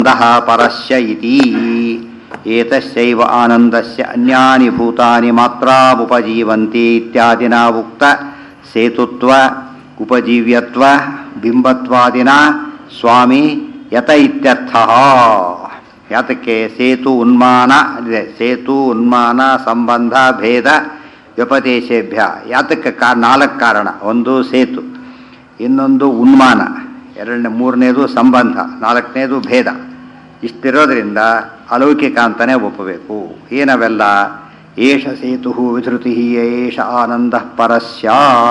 ಆನಂದಃ ಪರಸ್ಯ ಇತಿ ಏತಸ್ಯೈವ ಆನಂದಸ್ಯ ಅನ್ಯಾನಿ ಭೂತಾನಿ ಮಾತ್ರಾಮುಪಜೀವಂತಿ ಇತ್ಯಾದಿನ ಉಕ್ತ ಸೇತುತ್ವ ಉಪಜೀವ್ಯತ್ವ ಬಿಂಬತ್ವಾದಿನ ಸ್ವಾಮಿ ಯತ ಇತ್ಯರ್ಥ ಯಾತಕ್ಕೆ ಸೇತು ಉನ್ಮಾನ ಇದೆ ಸೇತು ಉನ್ಮಾನ ಸಂಬಂಧ ಭೇದ ವ್ಯಪದೇಶೇಭ್ಯ ಯಾತಕ್ಕೆ ಕಾ ನಾಲ್ಕು ಕಾರಣ ಒಂದು ಸೇತು ಇನ್ನೊಂದು ಉನ್ಮಾನ ಎರಡನೇ ಮೂರನೇದು ಸಂಬಂಧ ನಾಲ್ಕನೇದು ಭೇದ ಇಷ್ಟಿರೋದ್ರಿಂದ ಅಲೌಕಿಕ ಅಂತಲೇ ಒಪ್ಪಬೇಕು ಏನವೆಲ್ಲ ಏಷ ಸೇತು ವಿಧೃತಿ ಏಷ ಆನಂದ ಪರಸ್ಯ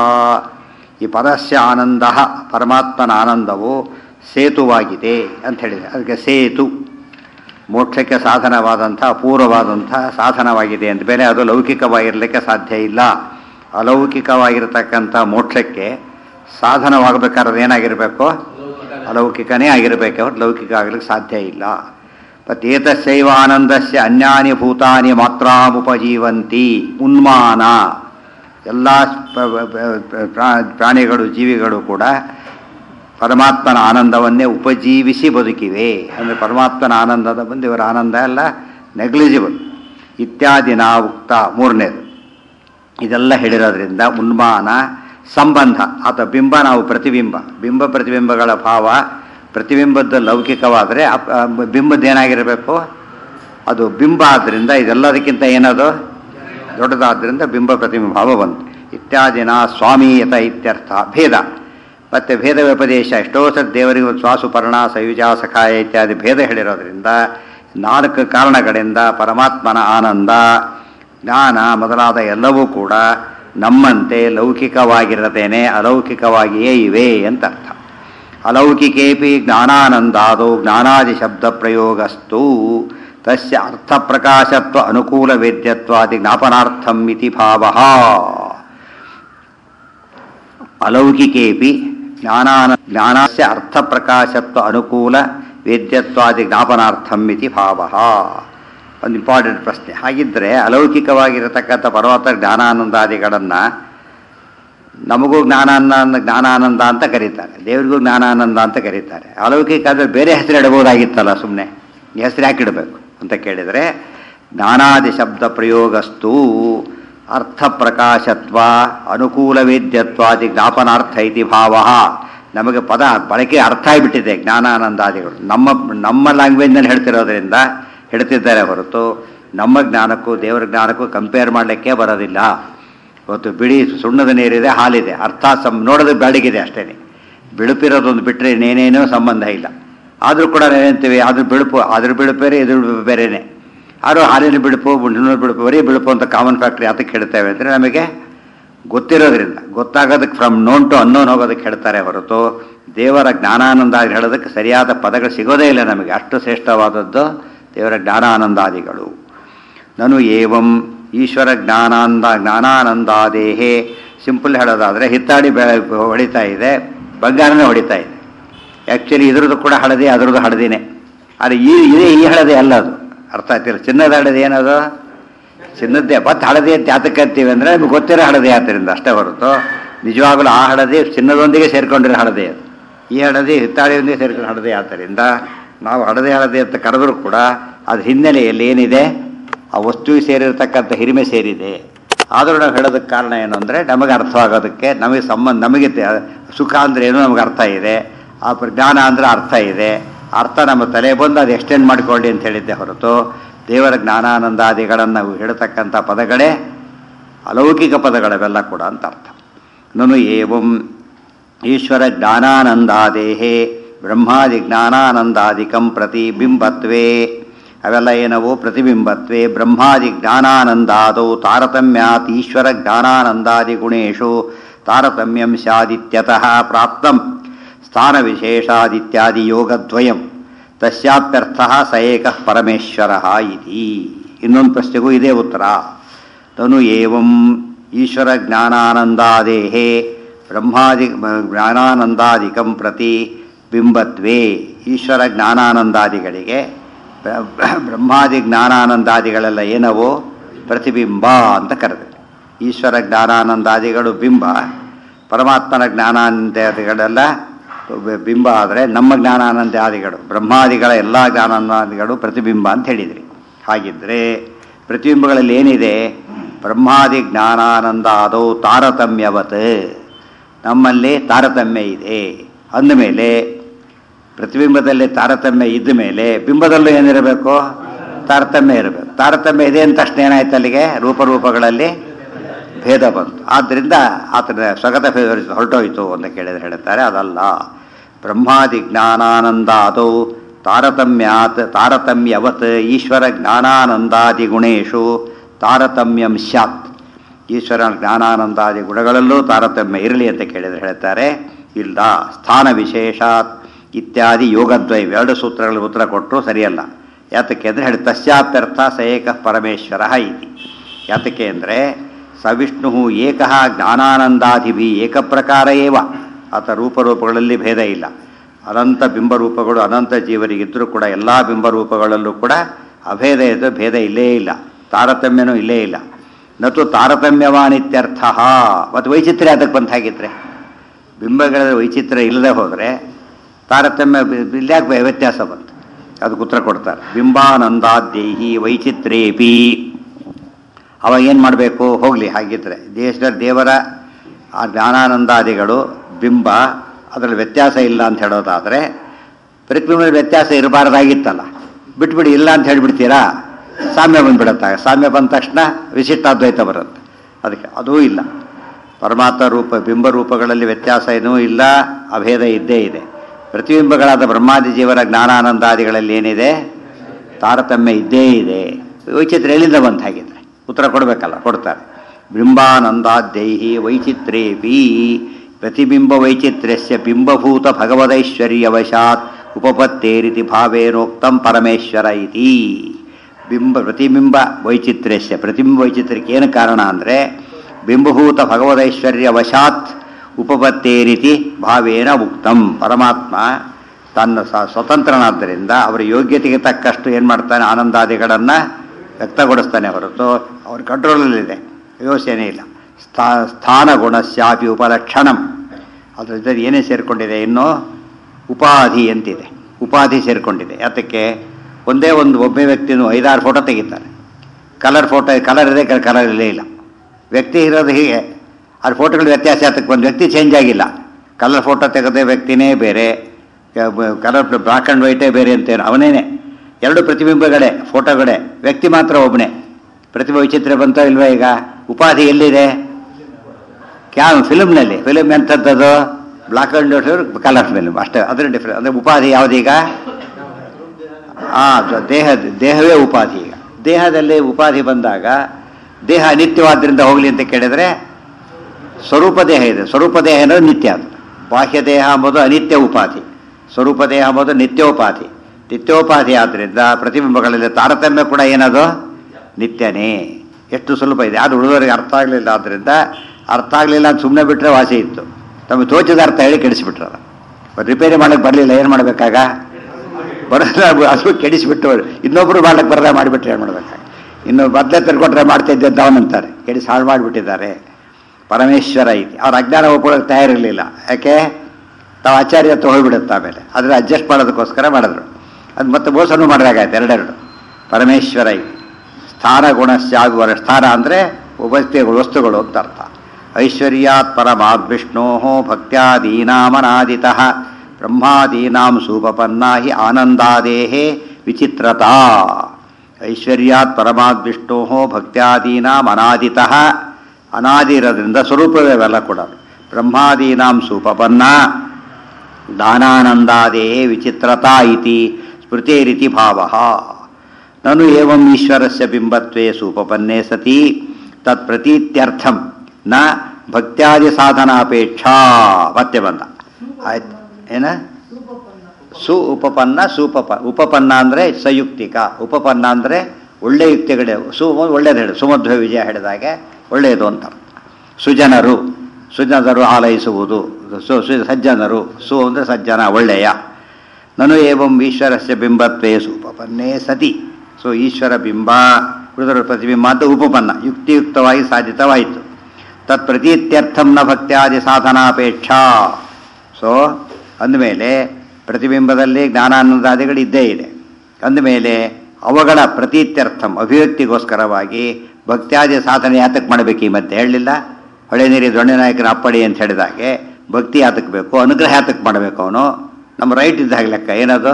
ಈ ಪರಸ್ಯ ಆನಂದ ಪರಮಾತ್ಮನ ಆನಂದವು ಸೇತುವಾಗಿದೆ ಅಂತ ಹೇಳಿದೆ ಅದಕ್ಕೆ ಸೇತು ಮೋಕ್ಷಕ್ಕೆ ಸಾಧನವಾದಂಥ ಅಪೂರ್ವವಾದಂಥ ಸಾಧನವಾಗಿದೆ ಅಂತ ಬೇರೆ ಅದು ಲೌಕಿಕವಾಗಿರಲಿಕ್ಕೆ ಸಾಧ್ಯ ಇಲ್ಲ ಅಲೌಕಿಕವಾಗಿರತಕ್ಕಂಥ ಮೋಕ್ಷಕ್ಕೆ ಸಾಧನವಾಗಬೇಕಾದ್ರೆ ಏನಾಗಿರಬೇಕು ಅಲೌಕಿಕನೇ ಆಗಿರಬೇಕು ಹೊರತು ಲೌಕಿಕ ಆಗಲಿಕ್ಕೆ ಸಾಧ್ಯ ಇಲ್ಲ ಮತ್ತು ಏತಸ್ಯೈವ ಆನಂದಸ್ಯ ಅನ್ಯಾನಿ ಭೂತಾನಿ ಮಾತ್ರಾಮುಪಜೀವಂತಿ ಉನ್ಮಾನ ಎಲ್ಲ ಪ್ರಾಣಿಗಳು ಜೀವಿಗಳು ಕೂಡ ಪರಮಾತ್ಮನ ಆನಂದವನ್ನೇ ಉಪಜೀವಿಸಿ ಬದುಕಿವೆ ಅಂದರೆ ಪರಮಾತ್ಮನ ಆನಂದದ ಬಂದು ಇವರ ಆನಂದ ಎಲ್ಲ ನೆಗ್ಲಿಜಿಬಲ್ ಇತ್ಯಾದಿನ ಉಕ್ತ ಮೂರನೇದು ಇದೆಲ್ಲ ಹೇಳಿರೋದ್ರಿಂದ ಉನ್ಮಾನ ಸಂಬಂಧ ಅಥವಾ ಬಿಂಬ ನಾವು ಪ್ರತಿಬಿಂಬ ಬಿಂಬ ಪ್ರತಿಬಿಂಬಗಳ ಭಾವ ಪ್ರತಿಬಿಂಬದ ಲೌಕಿಕವಾದರೆ ಬಿಂಬದ್ದೇನಾಗಿರಬೇಕು ಅದು ಬಿಂಬ ಆದ್ದರಿಂದ ಇದೆಲ್ಲದಕ್ಕಿಂತ ಏನದು ದೊಡ್ಡದಾದ್ದರಿಂದ ಬಿಂಬ ಪ್ರತಿಬಿಂಬ ಭಾವ ಬಂತು ಇತ್ಯಾದಿನ ಸ್ವಾಮೀಯತ ಇತ್ಯರ್ಥ ಭೇದ ಮತ್ತು ಭೇದ ವ್ಯಪದೇಶ ಎಷ್ಟೋ ಸತ್ ದೇವರಿಗೂ ಶ್ವಾಸು ಪರ್ಣ ಸಯುಜ ಸಖಾಯ ಇತ್ಯಾದಿ ಭೇದ ಹೇಳಿರೋದ್ರಿಂದ ನಾಲ್ಕು ಕಾರಣಗಳಿಂದ ಪರಮಾತ್ಮನ ಆನಂದ ಜ್ಞಾನ ಮೊದಲಾದ ಎಲ್ಲವೂ ಕೂಡ ನಮ್ಮಂತೆ ಲೌಕಿಕವಾಗಿರತೇನೆ ಅಲೌಕಿಕವಾಗಿಯೇ ಇವೆ ಅಂತ ಅರ್ಥ ಅಲೌಕಿಕೇಪಿ ಜ್ಞಾನಾನಂದಾದೋ ಜ್ಞಾನಾದಿ ಶಬ್ದ ಪ್ರಯೋಗಸ್ತು ತಸ್ಯ ಅರ್ಥ ಪ್ರಕಾಶತ್ವ ಅನುಕೂಲ ವೇದ್ಯತ್ವಾದಿ ಜ್ಞಾಪನಾರ್ಥಂ ಇತಿ ಭಾವ ಅಲೌಕಿಕೇಪಿ ಜ್ಞಾನಾನ ಜ್ಞಾನಸ್ಯ ಅರ್ಥ ಪ್ರಕಾಶತ್ವ ಅನುಕೂಲ ವೇದ್ಯತ್ವಾದಿ ಜ್ಞಾಪನಾರ್ಥಂ ಇತಿ ಭಾವ ಒಂದು ಇಂಪಾರ್ಟೆಂಟ್ ಪ್ರಶ್ನೆ ಹಾಗಿದ್ದರೆ ಅಲೌಕಿಕವಾಗಿರತಕ್ಕಂಥ ಪರ್ವತ ಜ್ಞಾನಾನಂದಾದಿಗಳನ್ನು ನಮಗೂ ಜ್ಞಾನಾನಂದ ಜ್ಞಾನಾನಂದ ಅಂತ ಕರೀತಾರೆ ದೇವರಿಗೂ ಜ್ಞಾನಾನಂದ ಅಂತ ಕರೀತಾರೆ ಅಲೌಕಿಕ ಅಂದರೆ ಬೇರೆ ಹೆಸರು ಇಡಬಹುದಾಗಿತ್ತಲ್ಲ ಸುಮ್ಮನೆ ಹೆಸರು ಯಾಕೆ ಇಡಬೇಕು ಅಂತ ಕೇಳಿದರೆ ಜ್ಞಾನಾದಿ ಶಬ್ದ ಪ್ರಯೋಗಸ್ತು ಅರ್ಥ ಪ್ರಕಾಶತ್ವ ಅನುಕೂಲ ವೇದ್ಯತ್ವಾದಿ ಜ್ಞಾಪನಾರ್ಥ ಇತಿ ಭಾವ ನಮಗೆ ಪದ ಬಳಕೆ ಅರ್ಥ ಆಗಿಬಿಟ್ಟಿದೆ ಜ್ಞಾನಾನಂದಾದಿಗಳು ನಮ್ಮ ನಮ್ಮ ಲ್ಯಾಂಗ್ವೇಜ್ನಲ್ಲಿ ಹೇಳ್ತಿರೋದ್ರಿಂದ ಹೇಳ್ತಿದ್ದಾರೆ ಹೊರತು ನಮ್ಮ ಜ್ಞಾನಕ್ಕೂ ದೇವರ ಜ್ಞಾನಕ್ಕೂ ಕಂಪೇರ್ ಮಾಡಲಿಕ್ಕೆ ಬರೋದಿಲ್ಲ ಇವತ್ತು ಬಿಳಿ ಸುಣ್ಣದ ನೀರಿದೆ ಹಾಲಿದೆ ಅರ್ಥ ಸಂ ನೋಡೋದು ಬೆಳಗಿದೆ ಅಷ್ಟೇ ಬಿಳುಪಿರೋದೊಂದು ಬಿಟ್ಟರೆ ಇನ್ನೇನೇನೋ ಸಂಬಂಧ ಇಲ್ಲ ಆದರೂ ಕೂಡ ಏನಂತೀವಿ ಅದ್ರ ಬಿಳುಪು ಅದ್ರ ಬಿಳುಪು ಬೇರೆ ಇದ್ರ ಬಿಳುಪು ಬೇರೆಯೇ ಆದರೂ ಹಾಲಿನ ಬಿಳುಪು ಹುಣ್ಣಿನ ಬಿಳುಪು ಬರೀ ಬಿಳುಪು ಅಂತ ಕಾಮನ್ ಫ್ಯಾಕ್ಟ್ರಿ ಅದಕ್ಕೆ ಹೇಳ್ತೇವೆ ಅಂದರೆ ನಮಗೆ ಗೊತ್ತಿರೋದ್ರಿಂದ ಗೊತ್ತಾಗೋದಕ್ಕೆ ಫ್ರಮ್ ನೋನ್ ಟು ಅನ್ನೋನ್ ಹೋಗೋದಕ್ಕೆ ಹೇಳ್ತಾರೆ ಹೊರತು ದೇವರ ಜ್ಞಾನಾನಂದ ಹೇಳೋದಕ್ಕೆ ಸರಿಯಾದ ಪದಗಳು ಸಿಗೋದೇ ಇಲ್ಲ ನಮಗೆ ಅಷ್ಟು ಶ್ರೇಷ್ಠವಾದದ್ದು ದೇವರ ಜ್ಞಾನಾನಂದಾದಿಗಳು ನಾನು ಏವಂ ಈಶ್ವರ ಜ್ಞಾನಾನಂದ ಜ್ಞಾನಾನಂದಾದೇಹೇ ಸಿಂಪಲ್ ಹೇಳೋದಾದರೆ ಹಿತ್ತಾಡಿ ಬೆ ಹೊಡಿತಾ ಇದೆ ಬಂಗಾರನೇ ಹೊಡಿತಾ ಇದೆ ಆ್ಯಕ್ಚುಲಿ ಇದ್ರದ್ದು ಕೂಡ ಹಳದಿ ಅದರದ್ದು ಹಳದಿನೇ ಆದರೆ ಈ ಇದೇ ಈ ಹಳದಿ ಅಲ್ಲ ಅದು ಅರ್ಥ ಆಗ್ತಿಲ್ಲ ಚಿನ್ನದ ಹಳದಿ ಏನದು ಚಿನ್ನದ್ದೇ ಮತ್ತೆ ಹಳದಿ ಅಂತ ಯಾತಕ್ಕೆ ಅಂತೀವಿ ಅಂದರೆ ನಿಮ್ಗೆ ಗೊತ್ತಿರೋ ಹಳದಿ ಆದ್ದರಿಂದ ಅಷ್ಟೇ ಹೊರತು ನಿಜವಾಗಲೂ ಆ ಹಳದಿ ಚಿನ್ನದೊಂದಿಗೆ ಸೇರ್ಕೊಂಡಿರೋ ಹಳದಿ ಅದು ಈ ಹಳದಿ ಹಿತ್ತಾಳಿಯೊಂದಿಗೆ ಸೇರ್ಕೊಂಡು ಹಳದಿ ಆದ್ದರಿಂದ ನಾವು ಹಳದಿ ಹಳದಿ ಅಂತ ಕರೆದರೂ ಕೂಡ ಅದ್ರ ಹಿನ್ನೆಲೆಯಲ್ಲಿ ಏನಿದೆ ಆ ವಸ್ತುವಿಗೆ ಸೇರಿರ್ತಕ್ಕಂಥ ಹಿರಿಮೆ ಸೇರಿದೆ ಆದರೂ ನಾವು ಹೇಳೋದಕ್ಕೆ ಕಾರಣ ಏನು ಅಂದರೆ ನಮಗೆ ಅರ್ಥವಾಗೋದಕ್ಕೆ ನಮಗೆ ಸಂಬಂಧ ನಮಗೆ ಸುಖ ಅಂದರೆ ಏನೋ ನಮಗೆ ಅರ್ಥ ಇದೆ ಆ ಜ್ಞಾನ ಅಂದರೆ ಅರ್ಥ ಇದೆ ಅರ್ಥ ನಮ್ಮ ತಲೆ ಬಂದು ಅದು ಎಕ್ಸ್ಟೆಂಡ್ ಮಾಡಿಕೊಳ್ಳಿ ಅಂತ ಹೇಳಿದ್ದೆ ಹೊರತು ದೇವರ ಜ್ಞಾನಾನಂದಾದಿಗಳನ್ನು ಹೇಳ್ತಕ್ಕಂಥ ಪದಗಳೇ ಅಲೌಕಿಕ ಪದಗಳವೆಲ್ಲ ಕೂಡ ಅಂತ ಅರ್ಥ ನನು ಏವಂ ಈಶ್ವರ ಜ್ಞಾನಾನಂದಾದೇಹೇ ಬ್ರಹ್ಮಾದಿ ಜ್ಞಾನಾನಂದಾದಿಕಂ ಪ್ರತಿಬಿಂಬತ್ವೇ ಅವೆಲ್ಲ ಏನವು ಪ್ರತಿಬಿಂಬತ್ವೇ ಬ್ರಹ್ಮಾದಿ ಜ್ಞಾನಾನಂದಾದೌ ತಾರತಮ್ಯಾತ್ ಈಶ್ವರ ಜ್ಞಾನಾನಂದಾದಿ ಗುಣೇಶು ತಾರತಮ್ಯಂ ಸ್ಯಾದಿತ್ಯತಃ ಪ್ರಾಪ್ತಂ ಸ್ಥಾನವಿಶೇಷಾದಿತ್ಯಾದಿ ಯೋಗದ್ವಯಂ ತಸ್ಯಾಪ್ಯರ್ಥ ಸ ಏಕ ಪರಮೇಶ್ವರ ಇತಿ ಇನ್ನೊಂದು ಪ್ರಶ್ನೆಗೂ ಇದೇ ಉತ್ತರ ತನು ಏವಂ ಈಶ್ವರ ಜ್ಞಾನಾನಂದಾದೇಹೇ ಬ್ರಹ್ಮಾದಿ ಜ್ಞಾನಾನಂದಾದಿಕಂ ಪ್ರತಿ ಬಿಂಬತ್ವೇ ಈಶ್ವರ ಜ್ಞಾನಾನಂದಾದಿಗಳಿಗೆ ಬ್ರಹ್ಮಾದಿ ಜ್ಞಾನಾನಂದಾದಿಗಳೆಲ್ಲ ಏನವೋ ಪ್ರತಿಬಿಂಬ ಅಂತ ಕರೆದೆ ಈಶ್ವರ ಜ್ಞಾನಾನಂದಾದಿಗಳು ಬಿಂಬ ಪರಮಾತ್ಮನ ಜ್ಞಾನಾನಂದಾದಿಗಳೆಲ್ಲ ಬ- ಬಿಂಬ ಆದರೆ ನಮ್ಮ ಜ್ಞಾನಾನಂದಾದಿಗಳು ಬ್ರಹ್ಮಾದಿಗಳ ಎಲ್ಲ ಜ್ಞಾನಾನಂದಾದಿಗಳು ಪ್ರತಿಬಿಂಬ ಅಂತ ಹೇಳಿದ್ರಿ ಹಾಗಿದ್ರೆ ಪ್ರತಿಬಿಂಬಗಳಲ್ಲಿ ಏನಿದೆ ಬ್ರಹ್ಮಾದಿ ಜ್ಞಾನಾನಂದ ಆದವು ತಾರತಮ್ಯವತ್ ನಮ್ಮಲ್ಲಿ ತಾರತಮ್ಯ ಇದೆ ಅಂದಮೇಲೆ ಪ್ರತಿಬಿಂಬದಲ್ಲಿ ತಾರತಮ್ಯ ಇದ್ದ ಮೇಲೆ ಬಿಂಬದಲ್ಲೂ ಏನಿರಬೇಕು ತಾರತಮ್ಯ ಇರಬೇಕು ತಾರತಮ್ಯ ಇದೆ ಅಂದ ತಕ್ಷಣ ಏನಾಯ್ತು ಅಲ್ಲಿಗೆ ರೂಪರೂಪಗಳಲ್ಲಿ ಭೇದ ಬಂತು ಆದ್ದರಿಂದ ಆತನ ಸ್ವಗತ ಭೇದ ಹೊರಟೋಯ್ತು ಅಂತ ಕೇಳಿದ್ರೆ ಹೇಳ್ತಾರೆ ಅದಲ್ಲ ಬ್ರಹ್ಮಾದಿ ಜ್ಞಾನಾನಂದ ಅದು ತಾರತಮ್ಯಾತ್ ತಾರತಮ್ಯವತ್ ಈಶ್ವರ ಜ್ಞಾನಾನಂದಾದಿ ಗುಣೇಶು ತಾರತಮ್ಯಂ ಸ್ಯಾತ್ ಈಶ್ವರ ಜ್ಞಾನಾನಂದಾದಿ ಗುಣಗಳಲ್ಲೂ ತಾರತಮ್ಯ ಇರಲಿ ಅಂತ ಕೇಳಿದ್ರೆ ಹೇಳ್ತಾರೆ ಇಲ್ಲ ಸ್ಥಾನ ವಿಶೇಷಾತ್ ಇತ್ಯಾದಿ ಯೋಗದ್ವಯ ಎರಡು ಸೂತ್ರಗಳ ಉತ್ತರ ಕೊಟ್ಟರು ಸರಿಯಲ್ಲ ಯಾತಕ್ಕೆ ಅಂದರೆ ಹೇಳಿ ತಸ್ಯಾಪ್ಯರ್ಥ ಸ ಏಕ ಪರಮೇಶ್ವರ ಇತಿ ಯಾತಕ್ಕೆ ಅಂದರೆ ಸವಿಷ್ಣು ಏಕ ಜ್ಞಾನಾನಂದಾದಿಭಿ ಏಕಪ್ರಕಾರ ಏವ ಆತ ರೂಪರೂಪಗಳಲ್ಲಿ ಭೇದ ಇಲ್ಲ ಅನಂತ ಬಿಂಬರೂಪಗಳು ಅನಂತ ಜೀವರಿಗಿದ್ದರೂ ಕೂಡ ಎಲ್ಲ ಬಿಂಬರೂಪಗಳಲ್ಲೂ ಕೂಡ ಅಭೇದ ಇದೆ ಭೇದ ಇಲ್ಲೇ ಇಲ್ಲ ತಾರತಮ್ಯನೂ ಇಲ್ಲೇ ಇಲ್ಲ ನತು ತಾರತಮ್ಯವಾನಿತ್ಯರ್ಥ ಮತ್ತು ವೈಚಿತ್ರ್ಯ ಅದಕ್ಕೆ ಬಂತ ಹಾಗಿದ್ರೆ ಬಿಂಬಗಳ ವೈಚಿತ್ರ್ಯ ಇಲ್ಲದೆ ಹೋದರೆ ತಾರತಮ್ಯ ಇಲ್ಯಾಕೆ ವ್ಯತ್ಯಾಸ ಬಂತು ಅದಕ್ಕೆ ಉತ್ತರ ಕೊಡ್ತಾರೆ ಬಿಂಬಾನಂದಾದ್ಯೈಹಿ ವೈಚಿತ್ರೇಪಿ ಅವಾಗ ಏನು ಮಾಡಬೇಕು ಹೋಗಲಿ ಹಾಗಿದ್ರೆ ದೇಶದ ದೇವರ ಆ ಜ್ಞಾನಾನಂದಾದಿಗಳು ಬಿಂಬ ಅದರಲ್ಲಿ ವ್ಯತ್ಯಾಸ ಇಲ್ಲ ಅಂತ ಹೇಳೋದಾದರೆ ಪ್ರತಿಬಿಂಬದ ವ್ಯತ್ಯಾಸ ಇರಬಾರ್ದಾಗಿತ್ತಲ್ಲ ಬಿಟ್ಬಿಡಿ ಇಲ್ಲ ಅಂತ ಹೇಳಿಬಿಡ್ತೀರಾ ಸಾಮ್ಯ ಬಂದ್ಬಿಡುತ್ತೆ ಸಾಮ್ಯ ಬಂದ ತಕ್ಷಣ ವಿಶಿಷ್ಟಾದ್ವೈತ ಬರುತ್ತೆ ಅದಕ್ಕೆ ಅದೂ ಇಲ್ಲ ಪರಮಾತ್ಮ ರೂಪ ಬಿಂಬ ರೂಪಗಳಲ್ಲಿ ವ್ಯತ್ಯಾಸ ಏನೂ ಇಲ್ಲ ಅಭೇದ ಇದ್ದೇ ಇದೆ ಪ್ರತಿಬಿಂಬಗಳಾದ ಬ್ರಹ್ಮಾದಿ ಜೀವರ ಜ್ಞಾನಾನಂದಾದಿಗಳಲ್ಲಿ ಏನಿದೆ ತಾರತಮ್ಯ ಇದ್ದೇ ಇದೆ ವೈಚಿತ್ರ್ಯ ಎಲ್ಲಿಂದ ಬಂತ ಹಾಗಿದ್ರೆ ಉತ್ತರ ಕೊಡಬೇಕಲ್ಲ ಕೊಡ್ತಾರೆ ಬಿಂಬಾನಂದಾದ್ಯೈಹಿ ವೈಚಿತ್ರೇಪಿ ಪ್ರತಿಬಿಂಬ ವೈಚಿತ್ರ್ಯಸ್ಯ ಬಿಂಬಭೂತ ಭಗವದೈಶ್ವರ್ಯವಶಾತ್ ಉಪಪತ್ತೇರಿತಿ ಭಾವೇನೋಕ್ತಂ ಪರಮೇಶ್ವರ ಇತಿ ಬಿಂಬ ಪ್ರತಿಬಿಂಬ ವೈಚಿತ್ರ್ಯಸ್ಯ ಪ್ರತಿಬಿಂಬ ವೈಚಿತ್ರ್ಯಕ್ಕೆ ಏನು ಕಾರಣ ಅಂದರೆ ಬಿಂಬಭೂತ ಭಗವದೈಶ್ವರ್ಯವಶಾತ್ ಉಪಪತ್ತೇರಿತಿ ಭಾವೇನ ಉಕ್ತಂ ಪರಮಾತ್ಮ ತನ್ನ ಸ ಸ್ವತಂತ್ರನಾದ್ದರಿಂದ ಅವರ ಯೋಗ್ಯತೆಗೆ ತಕ್ಕಷ್ಟು ಏನು ಮಾಡ್ತಾನೆ ಆನಂದಾದಿಗಳನ್ನು ವ್ಯಕ್ತಗೊಳಿಸ್ತಾನೆ ಹೊರತು ಅವ್ರ ಕಂಟ್ರೋಲಲ್ಲಿದೆ ಯೋಚನೆ ಇಲ್ಲ ಸ್ಥಾ ಸ್ಥಾನ ಗುಣಸ್ಯಾಪಿ ಉಪಲಕ್ಷಣಂ ಅದ್ರ ಜೊತೆ ಏನೇ ಸೇರಿಕೊಂಡಿದೆ ಇನ್ನು ಉಪಾಧಿ ಅಂತಿದೆ ಉಪಾಧಿ ಸೇರಿಕೊಂಡಿದೆ ಯಾತಕ್ಕೆ ಒಂದೇ ಒಂದು ಒಬ್ಬೇ ವ್ಯಕ್ತಿನೂ ಐದಾರು ಫೋಟೋ ತೆಗಿತಾರೆ ಕಲರ್ ಫೋಟೋ ಕಲರ್ ಇದೆ ಕಲರ್ ಇಲ್ಲೇ ಇಲ್ಲ ವ್ಯಕ್ತಿ ಇರೋದು ಹೀಗೆ ಅದ್ರ ಫೋಟೋಗಳ ವ್ಯತ್ಯಾಸ ಯಾತಕ್ಕೆ ಒಂದು ವ್ಯಕ್ತಿ ಚೇಂಜ್ ಆಗಿಲ್ಲ ಕಲರ್ ಫೋಟೋ ತೆಗೆದ ವ್ಯಕ್ತಿನೇ ಬೇರೆ ಕಲರ್ ಬ್ಲಾಕ್ ಆ್ಯಂಡ್ ವೈಟೇ ಬೇರೆ ಅಂತೇನು ಅವನೇನೆ ಎರಡು ಪ್ರತಿಬಿಂಬಗಳೇ ಫೋಟೋಗಳೇ ವ್ಯಕ್ತಿ ಮಾತ್ರ ಒಬ್ಬನೇ ಪ್ರತಿಭಾ ವಿಚಿತ್ರ ಬಂತೋ ಇಲ್ವಾ ಈಗ ಉಪಾಧಿ ಎಲ್ಲಿದೆ ಯಾವ ಫಿಲ್ಮ್ನಲ್ಲಿ ಫಿಲ್ಮ್ ಎಂಥದ್ದು black and white colour film ಅಷ್ಟೇ ಅದರ ಡಿಫ್ರೆನ್ಸ್ ಅಂದರೆ ಉಪಾಧಿ ಯಾವುದೀಗ ಆ ದೇಹ ದೇಹವೇ ಉಪಾಧಿ ಈಗ ದೇಹದಲ್ಲಿ ಉಪಾಧಿ ಬಂದಾಗ ದೇಹ ಅನಿತ್ಯವಾದ್ರಿಂದ ಹೋಗಲಿ ಅಂತ ಕೇಳಿದರೆ ಸ್ವರೂಪ ದೇಹ ಇದೆ ಸ್ವರೂಪ ದೇಹ ಅನ್ನೋದು ನಿತ್ಯ ಅದು ಬಾಹ್ಯ ದೇಹ ಎಂಬುದು ಅನಿತ್ಯ ಉಪಾಧಿ ಸ್ವರೂಪ ದೇಹ ಎಂಬುದು ನಿತ್ಯೋಪಾಧಿ ನಿತ್ಯೋಪಾಧಿ ಆದ್ದರಿಂದ ಪ್ರತಿಬಿಂಬಗಳಲ್ಲಿ ತಾರತಮ್ಯ ಕೂಡ ಏನದು ನಿತ್ಯನೇ ಎಷ್ಟು ಸುಲಭ ಇದೆ ಅದು ಉಳಿದವರಿಗೆ ಅರ್ಥ ಆಗಲಿಲ್ಲ ಆದ್ದರಿಂದ ಅರ್ಥ ಆಗಲಿಲ್ಲ ಅಂತ ಸುಮ್ಮನೆ ಬಿಟ್ಟರೆ ವಾಸಿ ಇತ್ತು ತಮಗೆ ತೋಚಿದ ಅರ್ಥ ಹೇಳಿ ಕೆಡಿಸಿಬಿಟ್ರಲ್ಲ ರಿಪೇರಿ ಮಾಡಕ್ಕೆ ಬರಲಿಲ್ಲ ಏನು ಮಾಡಬೇಕಾಗ ಬರೋಲ್ಲ ಹಸು ಕೆಡಿಸಿಬಿಟ್ಟು ಇನ್ನೊಬ್ಬರು ಮಾಡಕ್ಕೆ ಬರಲ್ಲ ಮಾಡಿಬಿಟ್ರೆ ಏನು ಮಾಡ್ಬೇಕಾಗ ಇನ್ನು ಬದಲೇ ತಂದ್ಕೊಟ್ರೆ ಮಾಡ್ತಿದ್ದೆ ಅಂತ ಅವನಂತಾರೆ ಕೆಡಿಸಿ ಹಾಳು ಮಾಡಿಬಿಟ್ಟಿದ್ದಾರೆ ಪರಮೇಶ್ವರ ಐತಿ ಅವ್ರ ಅಜ್ಞಾನ ಒಪ್ಕೊಳ್ಳೋಕೆ ತಯಾರಿರಲಿಲ್ಲ ಯಾಕೆ ತಾವು ಆಚಾರ್ಯ ಹತ್ರ ಹೋಗ್ಬಿಡುತ್ತೆ ಆಮೇಲೆ ಆದರೆ ಅಡ್ಜಸ್ಟ್ ಮಾಡೋದಕ್ಕೋಸ್ಕರ ಮಾಡಿದ್ರು ಅದು ಮತ್ತೆ ಮೋಸನೂ ಮಾಡಿದಾಗಾಯ್ತು ಎರಡೆರಡು ಪರಮೇಶ್ವರ ಐತಿ ಸ್ಥಾನ ಗುಣಸ್ಯಾಗುವ ಸ್ಥಾನ ಅಂದರೆ ವಸ್ತುಗಳು ವಸ್ತುಗಳು ಅಂತ ಅರ್ಥ ಐಶ್ವರ್ಯಾತ್ ಪರಮಾದ್ ವಿಷ್ಣೋ ಭಕ್ತ್ಯಾದೀನಾಮನಾದಿತಃ ಬ್ರಹ್ಮಾದೀನಾಂ ಸೂಪಪನ್ನಾ ಹಿ ಆನಂದಾದೇಹೇ ವಿಚಿತ್ರತಾ ಐಶ್ವರ್ಯಾತ್ ಪರಮಾದ್ ವಿಷ್ಣೋ ಭಕ್ತ್ಯಾದೀನಾಂ ಅನಾದಿತಃ ಅನಾದಿ ಇರೋದ್ರಿಂದ ಸ್ವರೂಪವೇ ಅವೆಲ್ಲ ಕೂಡ ಬ್ರಹ್ಮಾದೀನಾಂ ಸೂಪಪನ್ನ ದಾನಾನಂದಾದೇ ವಿಚಿತ್ರತಾ ಇತಿ ಸ್ಮೃತಿರಿತಿ ಭಾವ ನನು ಏವಂ ಈಶ್ವರಸ್ಯ ಬಿಂಬತ್ವೇ ಸೂಪಪನ್ನೇ ಸತಿ ತತ್ ಪ್ರತೀತ್ಯರ್ಥಂ ನ ಭಕ್ತ್ಯಾದಿ ಸಾಧನಾಪೇಕ್ಷಾ ಮತ್ತೆ ಬಂದ ಆಯ್ತು ಏನ ಸು ಉಪಪನ್ನ ಸೂಪಪ ಉಪಪನ್ನ ಅಂದರೆ ಸಂಯುಕ್ತಿಕ ಉಪಪನ್ನ ಅಂದರೆ ಒಳ್ಳೆ ಯುಕ್ತಿಗಳೇ ಸು ಒಳ್ಳೇದು ಹೇಳು ಸುಮಧ್ವ ವಿಜಯ ಹೇಳಿದಾಗೆ ಒಳ್ಳೆಯದು ಅಂತ ಸುಜನರು ಸುಜನರು ಆಲೈಸುವುದು ಸು ಸು- ಸಜ್ಜನರು ಸು ಅಂದರೆ ಸಜ್ಜನ ಒಳ್ಳೆಯ ನನು ಏವಂ ಈಶ್ವರಸ್ಯ ಬಿಂಬತ್ವೇ ಸುಪಪನ್ನೇ ಸತಿ ಸೊ ಈಶ್ವರ ಬಿಂಬ ಉಳಿದರ ಪ್ರತಿಬಿಂಬ ಅಂತ ಉಪಪನ್ನ ಯುಕ್ತಿಯುಕ್ತವಾಗಿ ಸಾಧಿತವಾಯಿತು ತತ್ ಪ್ರತೀತ್ಯರ್ಥಂ ನ ಭಕ್ತ್ಯಾದಿ ಸಾಧನಾಪೇಕ್ಷಾ ಸೊ ಅಂದಮೇಲೆ ಪ್ರತಿಬಿಂಬದಲ್ಲಿ ಜ್ಞಾನಾನಂದಾದಿಗಳು ಇದ್ದೇ ಇದೆ ಅಂದಮೇಲೆ ಅವುಗಳ ಪ್ರತೀತ್ಯರ್ಥಂ ಅಭಿವ್ಯಕ್ತಿಗೋಸ್ಕರವಾಗಿ ಭಕ್ತ್ಯಾದಿ ಸಾಧನೆ ಯಾತಕ್ಕೆ ಮಾಡಬೇಕು ಈ ಮಧ್ಯೆ ಹೇಳಲಿಲ್ಲ ಹೊಳೆ ನೀರಿ ದೊಣ್ಣೆ ನಾಯಕನ ಅಪ್ಪಡಿ ಅಂತ ಹೇಳಿದಾಗೆ ಭಕ್ತಿ ಯಾತಕ್ಕೆ ಬೇಕು ಅನುಗ್ರಹ ಯಾತಕ್ಕೆ ಮಾಡಬೇಕು ಅವನು ನಮ್ಮ ರೈಟ್ ಇದ್ದಾಗ ಲೆಕ್ಕ ಏನದು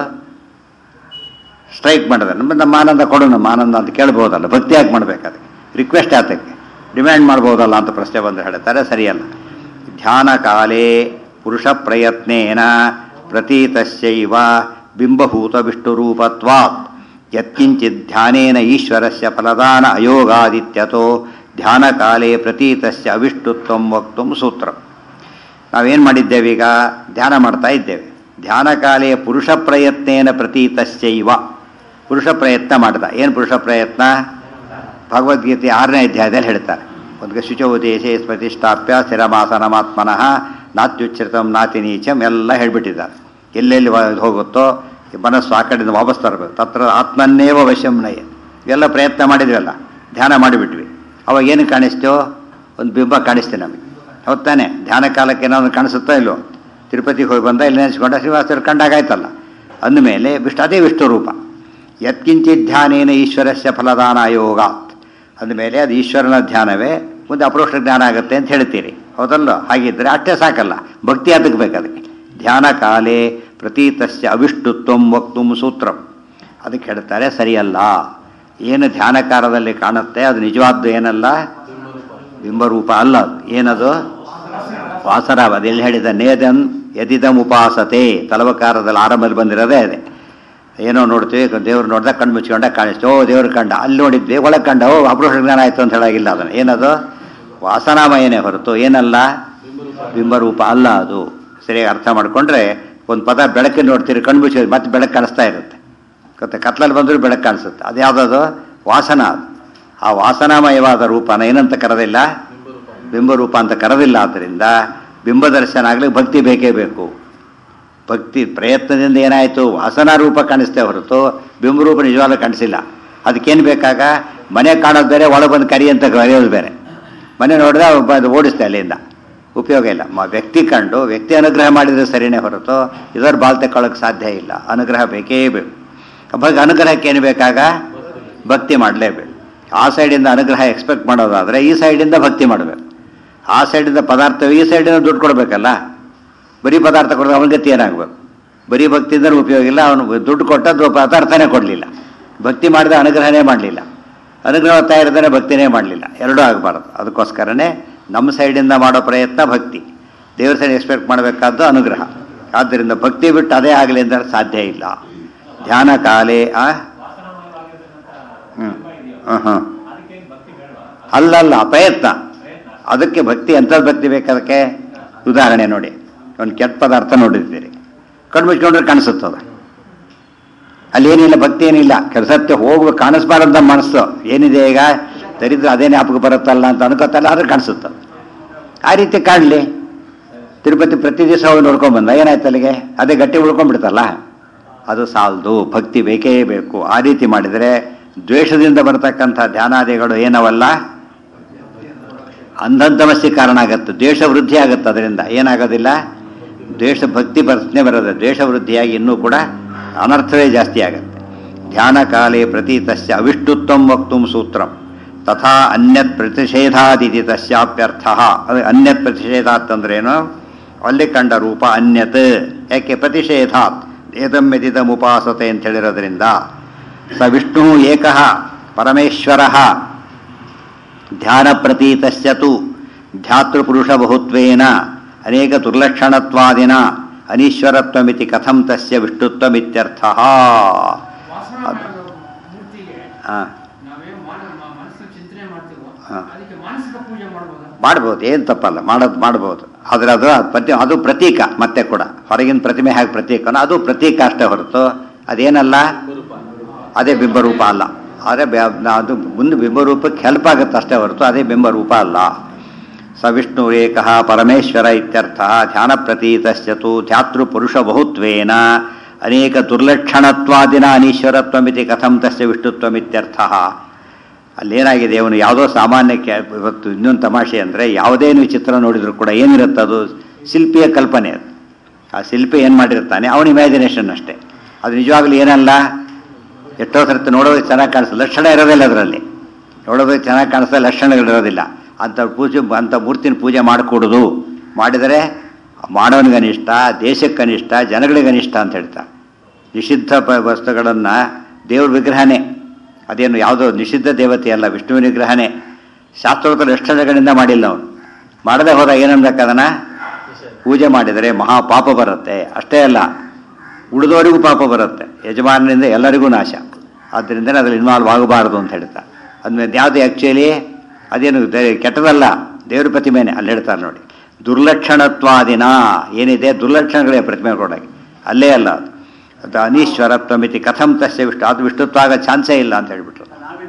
ಸ್ಟ್ರೈಕ್ ಮಾಡಿದೆ ನಮ್ಮ ನಮ್ಮ ಆನಂದ ಕೊಡು ನಮ್ಮ ಆನಂದ ಅಂತ ಕೇಳ್ಬೋದಲ್ಲ ಭಕ್ತಿ ಯಾಕೆ ಮಾಡ್ಬೇಕು ಅದಕ್ಕೆ ರಿಕ್ವೆಸ್ಟ್ ಯಾತಕ್ಕೆ ಡಿಮ್ಯಾಂಡ್ ಮಾಡ್ಬೋದಲ್ಲ ಅಂತ ಪ್ರಶ್ನೆ ಬಂದು ಹೇಳ್ತಾರೆ ಸರಿಯಲ್ಲ ಧ್ಯಾನ ಕಾಲೇ ಪುರುಷ ಪ್ರಯತ್ನೇನ ಪ್ರತೀತಸ್ಯೈವ ಬಿಂಬಭೂತ ವಿಷ್ಣುರೂಪತ್ವಾತ್ ಯತ್ಕಿಂಚಿತ್ ಧ್ಯಾನೇನ ಈಶ್ವರಸ್ಯ ಫಲದಾನ ಅಯೋಗಾದಿತ್ಯತೋ ಧ್ಯಾನ ಕಾಲೇ ಪ್ರತೀತಸ್ಯ ಅವಿಷ್ಟುತ್ವಂ ವಕ್ತುಂ ಸೂತ್ರ ನಾವೇನು ಮಾಡಿದ್ದೇವೆ ಈಗ ಧ್ಯಾನ ಮಾಡ್ತಾ ಇದ್ದೇವೆ ಧ್ಯಾನ ಕಾಲೇ ಪುರುಷ ಪ್ರಯತ್ನೇನ ಪ್ರತೀತಸ್ಯೈವ ಪುರುಷ ಪ್ರಯತ್ನ ಮಾಡ್ದ ಏನು ಪುರುಷ ಪ್ರಯತ್ನ ಭಗವದ್ಗೀತೆ ಆರನೇ ಅಧ್ಯಾಯದಲ್ಲಿ ಹೇಳ್ತಾರೆ ಒಂದು ಶುಚೋದೇಶೆ ಪ್ರತಿಷ್ಠಾಪ್ಯ ಸ್ಥಿರಮಾಸನಮಾತ್ಮನಃ ನಾತ್ಯುಚ್ಛ್ರಿತಂ ನಾತಿ ನೀಚಂ ಎಲ್ಲ ಹೇಳ್ಬಿಟ್ಟಿದ್ದಾರೆ ಎಲ್ಲೆಲ್ಲಿ ವ- ಹೋಗುತ್ತೋ ಈ ಮನಸ್ಸು ಆ ಕಡೆಯಿಂದ ವಾಪಸ್ ತರಬೇಕು ತತ್ರ ಆತ್ಮನ್ನೇವ ವಶಂ ನಯ ಇವೆಲ್ಲ ಪ್ರಯತ್ನ ಮಾಡಿದ್ವಲ್ಲ ಧ್ಯಾನ ಮಾಡಿಬಿಟ್ವಿ ಅವಾಗ ಏನು ಕಾಣಿಸ್ತೋ ಒಂದು ಬಿಂಬ ಕಾಣಿಸ್ತೆ ನಮಗೆ ಹೌದ್ ತಾನೆ ಧ್ಯಾನ ಕಾಲಕ್ಕೆ ಏನಾದ್ರು ಕಾಣಿಸುತ್ತೋ ಇಲ್ವೋ ತಿರುಪತಿಗೆ ಹೋಗಿ ಬಂದ ಇಲ್ಲಿ ನೆನೆಸ್ಕೊಂಡ ಶ್ರೀವಾಸರು ಕಂಡಾಗಾಯ್ತಲ್ಲ ಅಂದಮೇಲೆ ವಿಷ್ಣು ಅದೇ ವಿಷ್ಣು ರೂಪ ಯತ್ಕಿಂಚಿತ್ ಧ್ಯಾನೇನ ಈಶ್ವರಸ್ಯ ಫಲದಾನ ಯೋಗಾತ್ ಅಂದಮೇಲೆ ಅದು ಈಶ್ವರನ ಧ್ಯಾನವೇ ಮುಂದೆ ಅಪರೋಕ್ಷ ಜ್ಞಾನ ಆಗುತ್ತೆ ಅಂತ ಹೇಳ್ತೀರಿ ಹೌದಲ್ಲ ಹಾಗಿದ್ರೆ ಅಷ್ಟೇ ಸಾಕಲ್ಲ ಭಕ್ತಿ ಅದಕ್ಕೆ ಬೇಕು ಅದಕ್ಕೆ ಧ್ಯಾನ ಕಾಲೇ ಪ್ರತೀತಸ್ಯ ಅವಿಷ್ಟುತ್ವಂ ವಕ್ತುಂ ಸೂತ್ರಂ ಅದಕ್ಕೆ ಹೇಳ್ತಾರೆ ಸರಿಯಲ್ಲ ಏನು ಧ್ಯಾನಕಾರದಲ್ಲಿ ಕಾಣುತ್ತೆ ಅದು ನಿಜವಾದ್ದು ಏನಲ್ಲ ಬಿಂಬರೂಪ ಅಲ್ಲ ಅದು ಏನದು ವಾಸರಾವ ಅದೆಲ್ಲಿ ಹೇಳಿದ ನೇದನ್ ಯದಿದಂ ಉಪಾಸತೆ ತಲವಕಾರದಲ್ಲಿ ಆರಂಭದಲ್ಲಿ ಬಂದಿರೋದೇ ಅದೇ ಏನೋ ನೋಡ್ತೀವಿ ದೇವ್ರು ನೋಡ್ದ ಕಣ್ಣು ಮುಚ್ಕೊಂಡ ಕಾಣಿಸ್ತು ಓ ದೇವ್ರು ಕಂಡ ಅಲ್ಲಿ ನೋಡಿದ್ವಿ ಒಳಗೆ ಕಂಡ ಓ ಅಪರೋಷ ಜ್ಞಾನ ಆಯ್ತು ಅಂತ ಹೇಳಾಗಿಲ್ಲ ಅದನ್ನು ಏನದು ವಾಸನಾಮಯನೇ ಹೊರತು ಏನಲ್ಲ ಬಿಂಬರೂಪ ಅಲ್ಲ ಅದು ಸರಿಯಾಗಿ ಅರ್ಥ ಮಾಡಿಕೊಂಡ್ರೆ ಒಂದು ಪದ ಬೆಳಕಿನ ನೋಡ್ತೀರಿ ಕಣ್ಣು ಮುಚ್ಚಿ ಮತ್ತೆ ಬೆಳಕು ಕಾಣಿಸ್ತಾ ಇರುತ್ತೆ ಮತ್ತೆ ಕತ್ಲಲ್ಲಿ ಬಂದರೂ ಬೆಳಕು ಕಾಣಿಸುತ್ತೆ ಅದು ಯಾವುದದು ವಾಸನ ಅದು ಆ ವಾಸನಾಮಯವಾದ ರೂಪನ ಏನಂತ ಕರೆದಿಲ್ಲ ಬಿಂಬರೂಪ ಅಂತ ಕರೆದಿಲ್ಲ ಆದ್ದರಿಂದ ಬಿಂಬ ದರ್ಶನ ಆಗಲಿ ಭಕ್ತಿ ಬೇಕೇ ಬೇಕು ಭಕ್ತಿ ಪ್ರಯತ್ನದಿಂದ ಏನಾಯಿತು ವಾಸನಾ ರೂಪ ಕಾಣಿಸ್ತೇ ಹೊರತು ಬಿಂಬರೂಪ ನಿಜವಾಗ್ಲೂ ಕಾಣಿಸಿಲ್ಲ ಅದಕ್ಕೇನು ಬೇಕಾಗ ಮನೆ ಕಾಣೋದು ಬೇರೆ ಒಳಗೆ ಬಂದು ಕರಿ ಅಂತ ಕರೆಯೋದು ಬೇರೆ ಮನೆ ನೋಡಿದ್ರೆ ಒಬ್ಬ ಅದು ಓಡಿಸ್ತೆ ಅಲ್ಲಿಂದ ಉಪಯೋಗ ಇಲ್ಲ ಮ- ವ್ಯಕ್ತಿ ಕಂಡು ವ್ಯಕ್ತಿ ಅನುಗ್ರಹ ಮಾಡಿದರೆ ಸರಿನೇ ಹೊರತು ಇದರ ಬಾಲ್ ತಗೊಳ್ಳೋಕೆ ಸಾಧ್ಯ ಇಲ್ಲ ಅನುಗ್ರಹ ಬೇಕೇ ಬೇಕು ಬಗ್ಗೆ ಅನುಗ್ರಹಕ್ಕೆ ಏನು ಬೇಕಾಗ ಭಕ್ತಿ ಮಾಡಲೇಬೇಕು ಆ ಸೈಡಿಂದ ಅನುಗ್ರಹ ಎಕ್ಸ್ಪೆಕ್ಟ್ ಮಾಡೋದಾದರೆ ಈ ಸೈಡಿಂದ ಭಕ್ತಿ ಮಾಡಬೇಕು ಆ ಸೈಡಿಂದ ಪದಾರ್ಥ ಈ ಸೈಡಿಂದ ದುಡ್ಡು ಕೊಡಬೇಕಲ್ಲ ಬರೀ ಪದಾರ್ಥ ಕೊಡೋದು ಅವನ ಗತಿ ಏನಾಗಬೇಕು ಬರೀ ಭಕ್ತಿಯಿಂದ ಉಪಯೋಗ ಇಲ್ಲ ಅವನು ದುಡ್ಡು ಕೊಟ್ಟದ್ದು ಪದಾರ್ಥನೇ ಕೊಡಲಿಲ್ಲ ಭಕ್ತಿ ಮಾಡಿದ ಅನುಗ್ರಹನೇ ಮಾಡಲಿಲ್ಲ ಅನುಗ್ರಹ ಹೋಗ್ತಾ ಇರ್ತಾನೆ ಭಕ್ತಿನೇ ಮಾಡಲಿಲ್ಲ ಎರಡೂ ಆಗಬಾರ್ದು ಅದಕ್ಕೋಸ್ಕರನೇ ನಮ್ಮ ಸೈಡಿಂದ ಮಾಡೋ ಪ್ರಯತ್ನ ಭಕ್ತಿ ದೇವ್ರ ಸೈಡ್ ಎಕ್ಸ್ಪೆಕ್ಟ್ ಮಾಡಬೇಕಾದ್ದು ಅನುಗ್ರಹ ಆದ್ದರಿಂದ ಭಕ್ತಿ ಬಿಟ್ಟು ಅದೇ ಆಗಲಿ ಅಂದರೆ ಸಾಧ್ಯ ಇಲ್ಲ ಧ್ಯಾನ ಕಾಲೇ ಆ ಹ್ಞೂ ಹಾಂ ಹಾಂ ಅಲ್ಲಲ್ಲ ಪ್ರಯತ್ನ ಅದಕ್ಕೆ ಭಕ್ತಿ ಎಂಥದ್ದು ಭಕ್ತಿ ಬೇಕು ಅದಕ್ಕೆ ಉದಾಹರಣೆ ನೋಡಿ ಒಂದು ಕೆಟ್ಟ ಪದಾರ್ಥ ನೋಡಿರ್ತೀರಿ ಕಣ್ಣು ಮುಚ್ಕೊಂಡ್ರೆ ಕಾಣಿಸುತ್ತದ ಅಲ್ಲಿ ಏನಿಲ್ಲ ಭಕ್ತಿ ಏನಿಲ್ಲ ಕೆಲಸಕ್ಕೆ ಹೋಗ್ಬೇಕು ಕಾಣಿಸ್ಬಾರಂತ ಮನಸ್ಸು ಏನಿದೆ ಈಗ ದರಿದ್ರ ಅದೇ ಜ್ಞಾಪಕ ಬರುತ್ತಲ್ಲ ಅಂತ ಅನ್ಕೋತಲ್ಲ ಆದ್ರೆ ಕಾಣಿಸುತ್ತೆ ಆ ರೀತಿ ಕಾಣಲಿ ತಿರುಪತಿ ಪ್ರತಿ ದಿವಸ ಹೋಗಿ ನೋಡ್ಕೊಂಡ್ ಬಂದ ಏನಾಯ್ತು ಅಲ್ಲಿಗೆ ಅದೇ ಗಟ್ಟಿ ಉಳ್ಕೊಂಡ್ಬಿಡ್ತಲ್ಲ ಅದು ಸಾಲದು ಭಕ್ತಿ ಬೇಕೇ ಬೇಕು ಆ ರೀತಿ ಮಾಡಿದರೆ ದ್ವೇಷದಿಂದ ಬರತಕ್ಕಂಥ ಧ್ಯಾನಾದಿಗಳು ಏನವಲ್ಲ ಅಂಧಂತಮಸ್ಸಿ ಕಾರಣ ಆಗತ್ತೆ ದ್ವೇಷ ವೃದ್ಧಿ ಆಗುತ್ತೆ ಅದರಿಂದ ಏನಾಗೋದಿಲ್ಲ ದ್ವೇಷ ಭಕ್ತಿ ಪ್ರಶ್ನೆ ಬರೋದು ದ್ವೇಷ ವೃದ್ಧಿಯಾಗಿ ಇನ್ನೂ ಕೂಡ ಅನರ್ಥವೇ ಜಾಸ್ತಿ ಆಗುತ್ತೆ ಧ್ಯಾನ ಕಾಲೇ ಪ್ರತೀತಸ್ಯ ಅವಿಷ್ಟುತ್ವಂ ವಕ್ತುಂ ಸೂತ್ರಂ ತಥಾ ಅನ್ಯತ್ ಪ್ರತಿಷೇಧಾದಿತಿ ತಸ್ಯಾಪ್ಯರ್ಥ ಅದು ಅನ್ಯತ್ ಪ್ರತಿಷೇಧಾತ್ ಅಂದ್ರೇನು ಅಲ್ಲಿ ಕಂಡ ರೂಪ ಅನ್ಯತ್ ಯಾಕೆ ಪ್ರತಿಷೇಧಾತ್ ಏದಂ ಯದಿದಂ ಉಪಾಸತೆ ಅಂತ ಹೇಳಿರೋದ್ರಿಂದ ಸ ವಿಷ್ಣು ಏಕಃ ಪರಮೇಶ್ವರಃ ಧ್ಯಾನ ಪ್ರತೀತಸ್ಯ ತು ಧ್ಯಾತೃಪುರುಷ ಬಹುತ್ವೇನ ಅನೇಕ ದುರ್ಲಕ್ಷಣತ್ವಾದಿನ ಅನೀಶ್ವರತ್ವಮಿತಿ ಕಥಂ ತಸ್ಯ ವಿಷ್ಣುತ್ವಮಿತ್ಯರ್ಥ ವಾಸನ ಮಾಡೋ ಮೂರ್ತಿಗೆ ಹಾ ನಾವೇನು ಮಾಡ ಮ- ಮನಸ್ಸು ಚಿಂತನೆ ಮಾಡ್ತೀವೋ ಹಾ. ಅದಕ್ಕೆ ಮಾನಸಿಕ ಪೂಜೆ ಮಾಡ್ಬೋದಾ ಮಾಡ್ಬೋದು ಏನು ತಪ್ಪಲ್ಲ ಮಾಡೋದು ಮಾಡ್ಬೋದು ಆದರೆ ಅದು ಪ್ರತಿ ಅದು ಪ್ರತೀಕ ಮತ್ತೆ ಕೂಡ ಹೊರಗಿನ ಪ್ರತಿಮೆ ಹೇಗೆ ಪ್ರತೀಕನೋ ಅದು ಪ್ರತೀಕ ಅಷ್ಟೇ ಹೊರತು ಅದೇನಲ್ಲ ಅದೇ ಬಿಂಬರೂಪ ಅಲ್ಲ ಆದರೆ ಬ್ಯಾ- ಅದು ಮುಂದೆ ಬಿಂಬರೂಪಕ್ಕೆ ಹೆಲ್ಪ್ ಆಗುತ್ತೆ ಅಷ್ಟೇ ಹೊರತು ಅದೇ ಬಿಂಬರೂಪ ಅಲ್ಲ ಸ ವಿಷ್ಣು ಏಕಃ ಪರಮೇಶ್ವರ ಇತ್ಯರ್ಥ ಧ್ಯಾನ ಪ್ರತೀತಸ್ಯ ತು ಧ್ಯಾತೃ ಪುರುಷ ಬಹುತ್ವೇನ ಅನೇಕ ದುರ್ಲಕ್ಷಣತ್ವಾದಿನ ಅನೀಶ್ವರತ್ವಮಿತಿ ಕಥಂ ತಸ್ಯ ವಿಷ್ಣುತ್ವಮಿತ್ಯರ್ಥ ಅಲ್ಲೇನಾಗಿದೆ ಅವನು ಯಾವುದೋ ಸಾಮಾನ್ಯಕ್ಕೆ ಇವತ್ತು ಇನ್ನೊಂದು ತಮಾಷೆ ಅಂದರೆ ಯಾವುದೇ ನೀವು ಚಿತ್ರ ನೋಡಿದ್ರು ಕೂಡ ಏನಿರುತ್ತೆ ಅದು ಶಿಲ್ಪಿಯ ಕಲ್ಪನೆ ಅದು ಆ ಶಿಲ್ಪಿ ಏನು ಮಾಡಿರ್ತಾನೆ ಅವನ ಇಮ್ಯಾಜಿನೇಷನ್ ಅಷ್ಟೇ ಅದು ನಿಜವಾಗ್ಲೂ ಏನಲ್ಲ ಎಷ್ಟೋ ಸರ್ತಿ ನೋಡೋದಕ್ಕೆ ಚೆನ್ನಾಗಿ ಕಾಣಿಸ್ತದೆ ಲಕ್ಷಣ ಇರೋದಿಲ್ಲ ಅದರಲ್ಲಿ ನೋಡೋದಕ್ಕೆ ಚೆನ್ನಾಗಿ ಕಾಣಿಸ್ತದೆ ಲಕ್ಷಣಗಳಿರೋದಿಲ್ಲ ಅಂಥ ಪೂಜೆ ಅಂಥ ಮೂರ್ತಿನ ಪೂಜೆ ಮಾಡಿಕೊಡೋದು ಮಾಡಿದರೆ ಮಾಡೋನಿಗೆ ಅನಿಷ್ಟ ದೇಶಕ್ಕೆ ಅನಿಷ್ಟ ಜನಗಳಿಗೆ ಅನಿಷ್ಟ ಅಂತ ಹೇಳ್ತಾರೆ ನಿಷಿದ್ಧ ಪ ವಸ್ತುಗಳನ್ನು ದೇವ್ರ ವಿಗ್ರಹನೇ ಅದೇನು ಯಾವುದೋ ನಿಷಿದ್ಧ ದೇವತೆ ಅಲ್ಲ ವಿಷ್ಣುವಿನ ವಿಗ್ರಹನೇ ಶಾಸ್ತ್ರೋತ್ತರ ಲಕ್ಷಣಗಳಿಂದ ಮಾಡಿಲ್ಲ ಅವನು ಮಾಡದೆ ಹೋದಾಗ ಏನನ್ಬೇಕು ಅದನ್ನು ಪೂಜೆ ಮಾಡಿದರೆ ಮಹಾ ಪಾಪ ಬರುತ್ತೆ ಅಷ್ಟೇ ಅಲ್ಲ ಉಳಿದವರಿಗೂ ಪಾಪ ಬರುತ್ತೆ ಯಜಮಾನನಿಂದ ಎಲ್ಲರಿಗೂ ನಾಶ ಆದ್ದರಿಂದ ಅದರಲ್ಲಿ ಇನ್ವಾಲ್ವ್ ಆಗಬಾರದು ಅಂತ ಹೇಳ್ತಾರೆ ಅದ್ಮೇಲೆ ಯಾವುದು ಆ್ಯಕ್ಚುಲಿ ಅದೇನು ದೇ- ಕೆಟ್ಟದಲ್ಲ ದೇವ್ರ ಪ್ರತಿಮೆನೆ ಅಲ್ಲಿ ಹೇಳ್ತಾರೆ ನೋಡಿ ದುರ್ಲಕ್ಷಣತ್ವಾದಿನ ಏನಿದೆ ದುರ್ಲಕ್ಷಣಗಳೇ ಪ್ರತಿಮೆ ಕೊಡೋಕೆ ಅಲ್ಲೇ ಅಲ್ಲ ಅದು ಅದು ಅನೀಶ್ವರತ್ವ ಮಿತಿ ಕಥಂ ತಸ್ಯ ವಿಷ್ಣು ಅದು ವಿಷ್ಣುತ್ವ ಆಗೋ ಚಾನ್ಸೇ ಇಲ್ಲ ಅಂತ ಹೇಳ್ಬಿಟ್ರು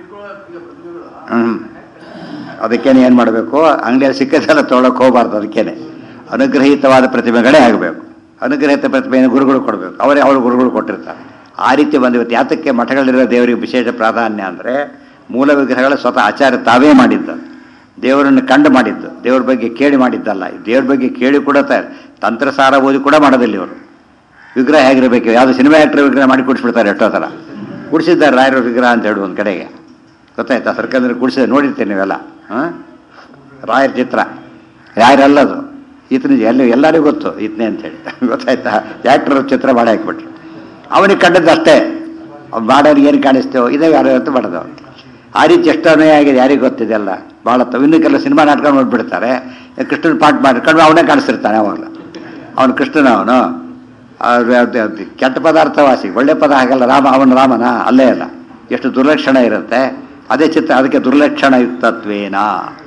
ಹ್ಞೂ ಅದಕ್ಕೇನೆ ಏನು ಮಾಡಬೇಕು ಅಂಗಡಿಯಲ್ಲಿ ಸಿಕ್ಕದೆಲ್ಲ ತೊಗೊಳಕ್ಕೆ ಹೋಗಬಾರ್ದು ಅದಕ್ಕೇನೆ ಅನುಗ್ರಹಿತವಾದ ಪ್ರತಿಮೆಗಳೇ ಆಗಬೇಕು ಅನುಗ್ರಹಿತ ಪ್ರತಿಮೆಯನ್ನು ಗುರುಗಳು ಕೊಡಬೇಕು ಅವರೇ ಅವರು ಗುರುಗಳು ಕೊಟ್ಟಿರ್ತಾರೆ ಆ ರೀತಿ ಬಂದು ಇವತ್ತು ಯಾತಕ್ಕೆ ಮಠಗಳಿರೋ ದೇವರಿಗೆ ವಿಶೇಷ ಪ್ರಾಧಾನ್ಯ ಅಂದರೆ ಮೂಲ ವಿಗ್ರಹಗಳು ಸ್ವತಃ ಆಚಾರ್ಯ ತಾವೇ ಮಾಡಿದ್ದು ದೇವರನ್ನು ಕಂಡು ಮಾಡಿದ್ದು ದೇವ್ರ ಬಗ್ಗೆ ಕೇಳಿ ಮಾಡಿದ್ದಲ್ಲ ದೇವ್ರ ಬಗ್ಗೆ ಕೇಳಿ ಕೂಡ ತ- ತಂತ್ರಸಾರ ಓದಿ ಕೂಡ ಮಾಡೋದಿಲ್ಲ ಇವರು ವಿಗ್ರಹ ಹೇಗಿರಬೇಕು ಯಾವುದು ಸಿನಿಮಾ ಆ್ಯಕ್ಟರ್ ವಿಗ್ರಹ ಮಾಡಿ ಕುಡಿಸ್ಬಿಡ್ತಾರೆ ಎಷ್ಟೋ ಥರ ಕುಡಿಸಿದ್ದಾರೆ ರಾಯರ ವಿಗ್ರಹ ಅಂತ ಹೇಳಿ ಒಂದು ಕಡೆಗೆ ಗೊತ್ತಾಯ್ತಾ ಸರ್ಕಂದ್ರೆ ಕುಡಿಸಿದ ನೋಡಿರ್ತೀರಿ ನೀವೆಲ್ಲ ಹಾಂ ರಾಯರ ಚಿತ್ರ ರಾಯರಲ್ಲದು ಈತನ ಎಲ್ಲಿ ಎಲ್ಲರಿಗೂ ಗೊತ್ತು ಈತನೇ ಅಂತೇಳಿ ಗೊತ್ತಾಯ್ತಾ ಆ್ಯಕ್ಟರ್ ಚಿತ್ರ ಮಾಡಿ ಹಾಕ್ಬಿಟ್ರು ಅವನಿಗೆ ಕಂಡದ್ದು ಅಷ್ಟೇ ಅವ್ನು ಮಾಡೋರಿಗೆ ಏನು ಕಾಣಿಸ್ತೇವೋ ಇದೇ ಯಾರು ಅಂತ ಮಾಡೋದು ಅವ್ನು. ಆ ರೀತಿ ಎಷ್ಟು ಅನ್ಯಾಯ ಆಗಿದೆ ಯಾರಿಗೆ ಗೊತ್ತಿದೆಲ್ಲ ಭಾಳ ತ- ಇನ್ನೂ ಕೆಲವು ಸಿನಿಮಾ ನಾಟಕ ನೋಡ್ಬಿಡ್ತಾರೆ ಕೃಷ್ಣನ ಪಾಠ ಮಾಡ್ಕೊಂಡು ಅವನೇ ಕಾಣಿಸ್ತಿರ್ತಾನೆ ಅವಾಗಲೂ ಅವನು ಕೃಷ್ಣನ ಅವನು ಅದು- ಅದು- ಅದು ಕೆಟ್ಟ ಪದಾರ್ಥವಾಸಿ ಒಳ್ಳೆ ಪದ ಹಾಗಲ್ಲ ರಾಮ ಅವನ ರಾಮನ ಅಲ್ಲೇ ಅಲ್ಲ ಎಷ್ಟು ದುರ್ಲಕ್ಷಣ ಇರುತ್ತೆ ಅದೇ ಚಿತ್ರ ಅದಕ್ಕೆ ದುರ್ಲಕ್ಷಣ ಯುಕ್ತತ್ವೇನ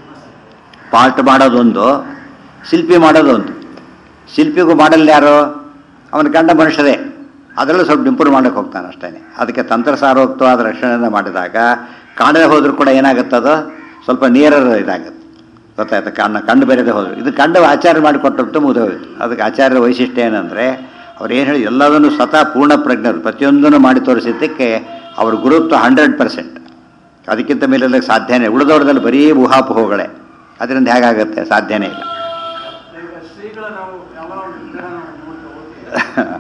ಪಾಠ ಮಾಡೋದೊಂದು ಶಿಲ್ಪಿ ಮಾಡೋದೊಂದು ಶಿಲ್ಪಿಗೂ ಮಾಡಲ್ಲ ಯಾರು ಅವನ ಗಂಡ ಮನುಷ್ಯರೇ ಅದರಲ್ಲೂ ಸ್ವಲ್ಪ ಇಂಪ್ರೂವ್ ಮಾಡಕ್ಕೆ ಹೋಗ್ತಾನೆ ಅಷ್ಟೇ ಅದಕ್ಕೆ ತಂತ್ರಸಾರೋಕ್ತವಾದ ರಕ್ಷಣೆಯನ್ನು ಮಾಡಿದಾಗ ಕಾಣದೆ ಹೋದ್ರೂ ಕೂಡ ಏನಾಗುತ್ತದು ಸ್ವಲ್ಪ ನಿಯರರ್ ಇದಾಗುತ್ತೆ ಗೊತ್ತಾಯ್ತು ಕಣ್ಣ ಕಂಡು ಬೇರೆದೆ ಹೋದ್ರು ಇದು ಕಂಡು ಆಚಾರ್ಯ ಮಾಡಿಕೊಟ್ಟಂತೂ ಮುಗಿದೋಯ್ತು ಅದಕ್ಕೆ ಆಚಾರ್ಯರ ವೈಶಿಷ್ಟ್ಯ ಏನಂದರೆ ಅವ್ರು ಏನು ಹೇಳಿ ಎಲ್ಲದನ್ನು ಸ್ವತಃ ಪೂರ್ಣ ಪ್ರಜ್ಞರು ಪ್ರತಿಯೊಂದನ್ನು ಮಾಡಿ ತೋರಿಸಿದ್ದಕ್ಕೆ ಅವ್ರ ಗುರುತ್ವ ಹಂಡ್ರೆಡ್ ಪರ್ಸೆಂಟ್ ಅದಕ್ಕಿಂತ ಮೇಲೆ ಸಾಧ್ಯನೇ ಉಳಿದವ್ರದಲ್ಲಿ ಬರೀ ಊಹಾಪೋಹಗಳೇ ಅದರಿಂದ ಹೇಗಾಗುತ್ತೆ ಸಾಧ್ಯನೇ ಇಲ್ಲ ಶ್ರೀಗಳ ನಾವು ಯಾವ ವಿಗ್ರಹ ನೋಡ್ತಾ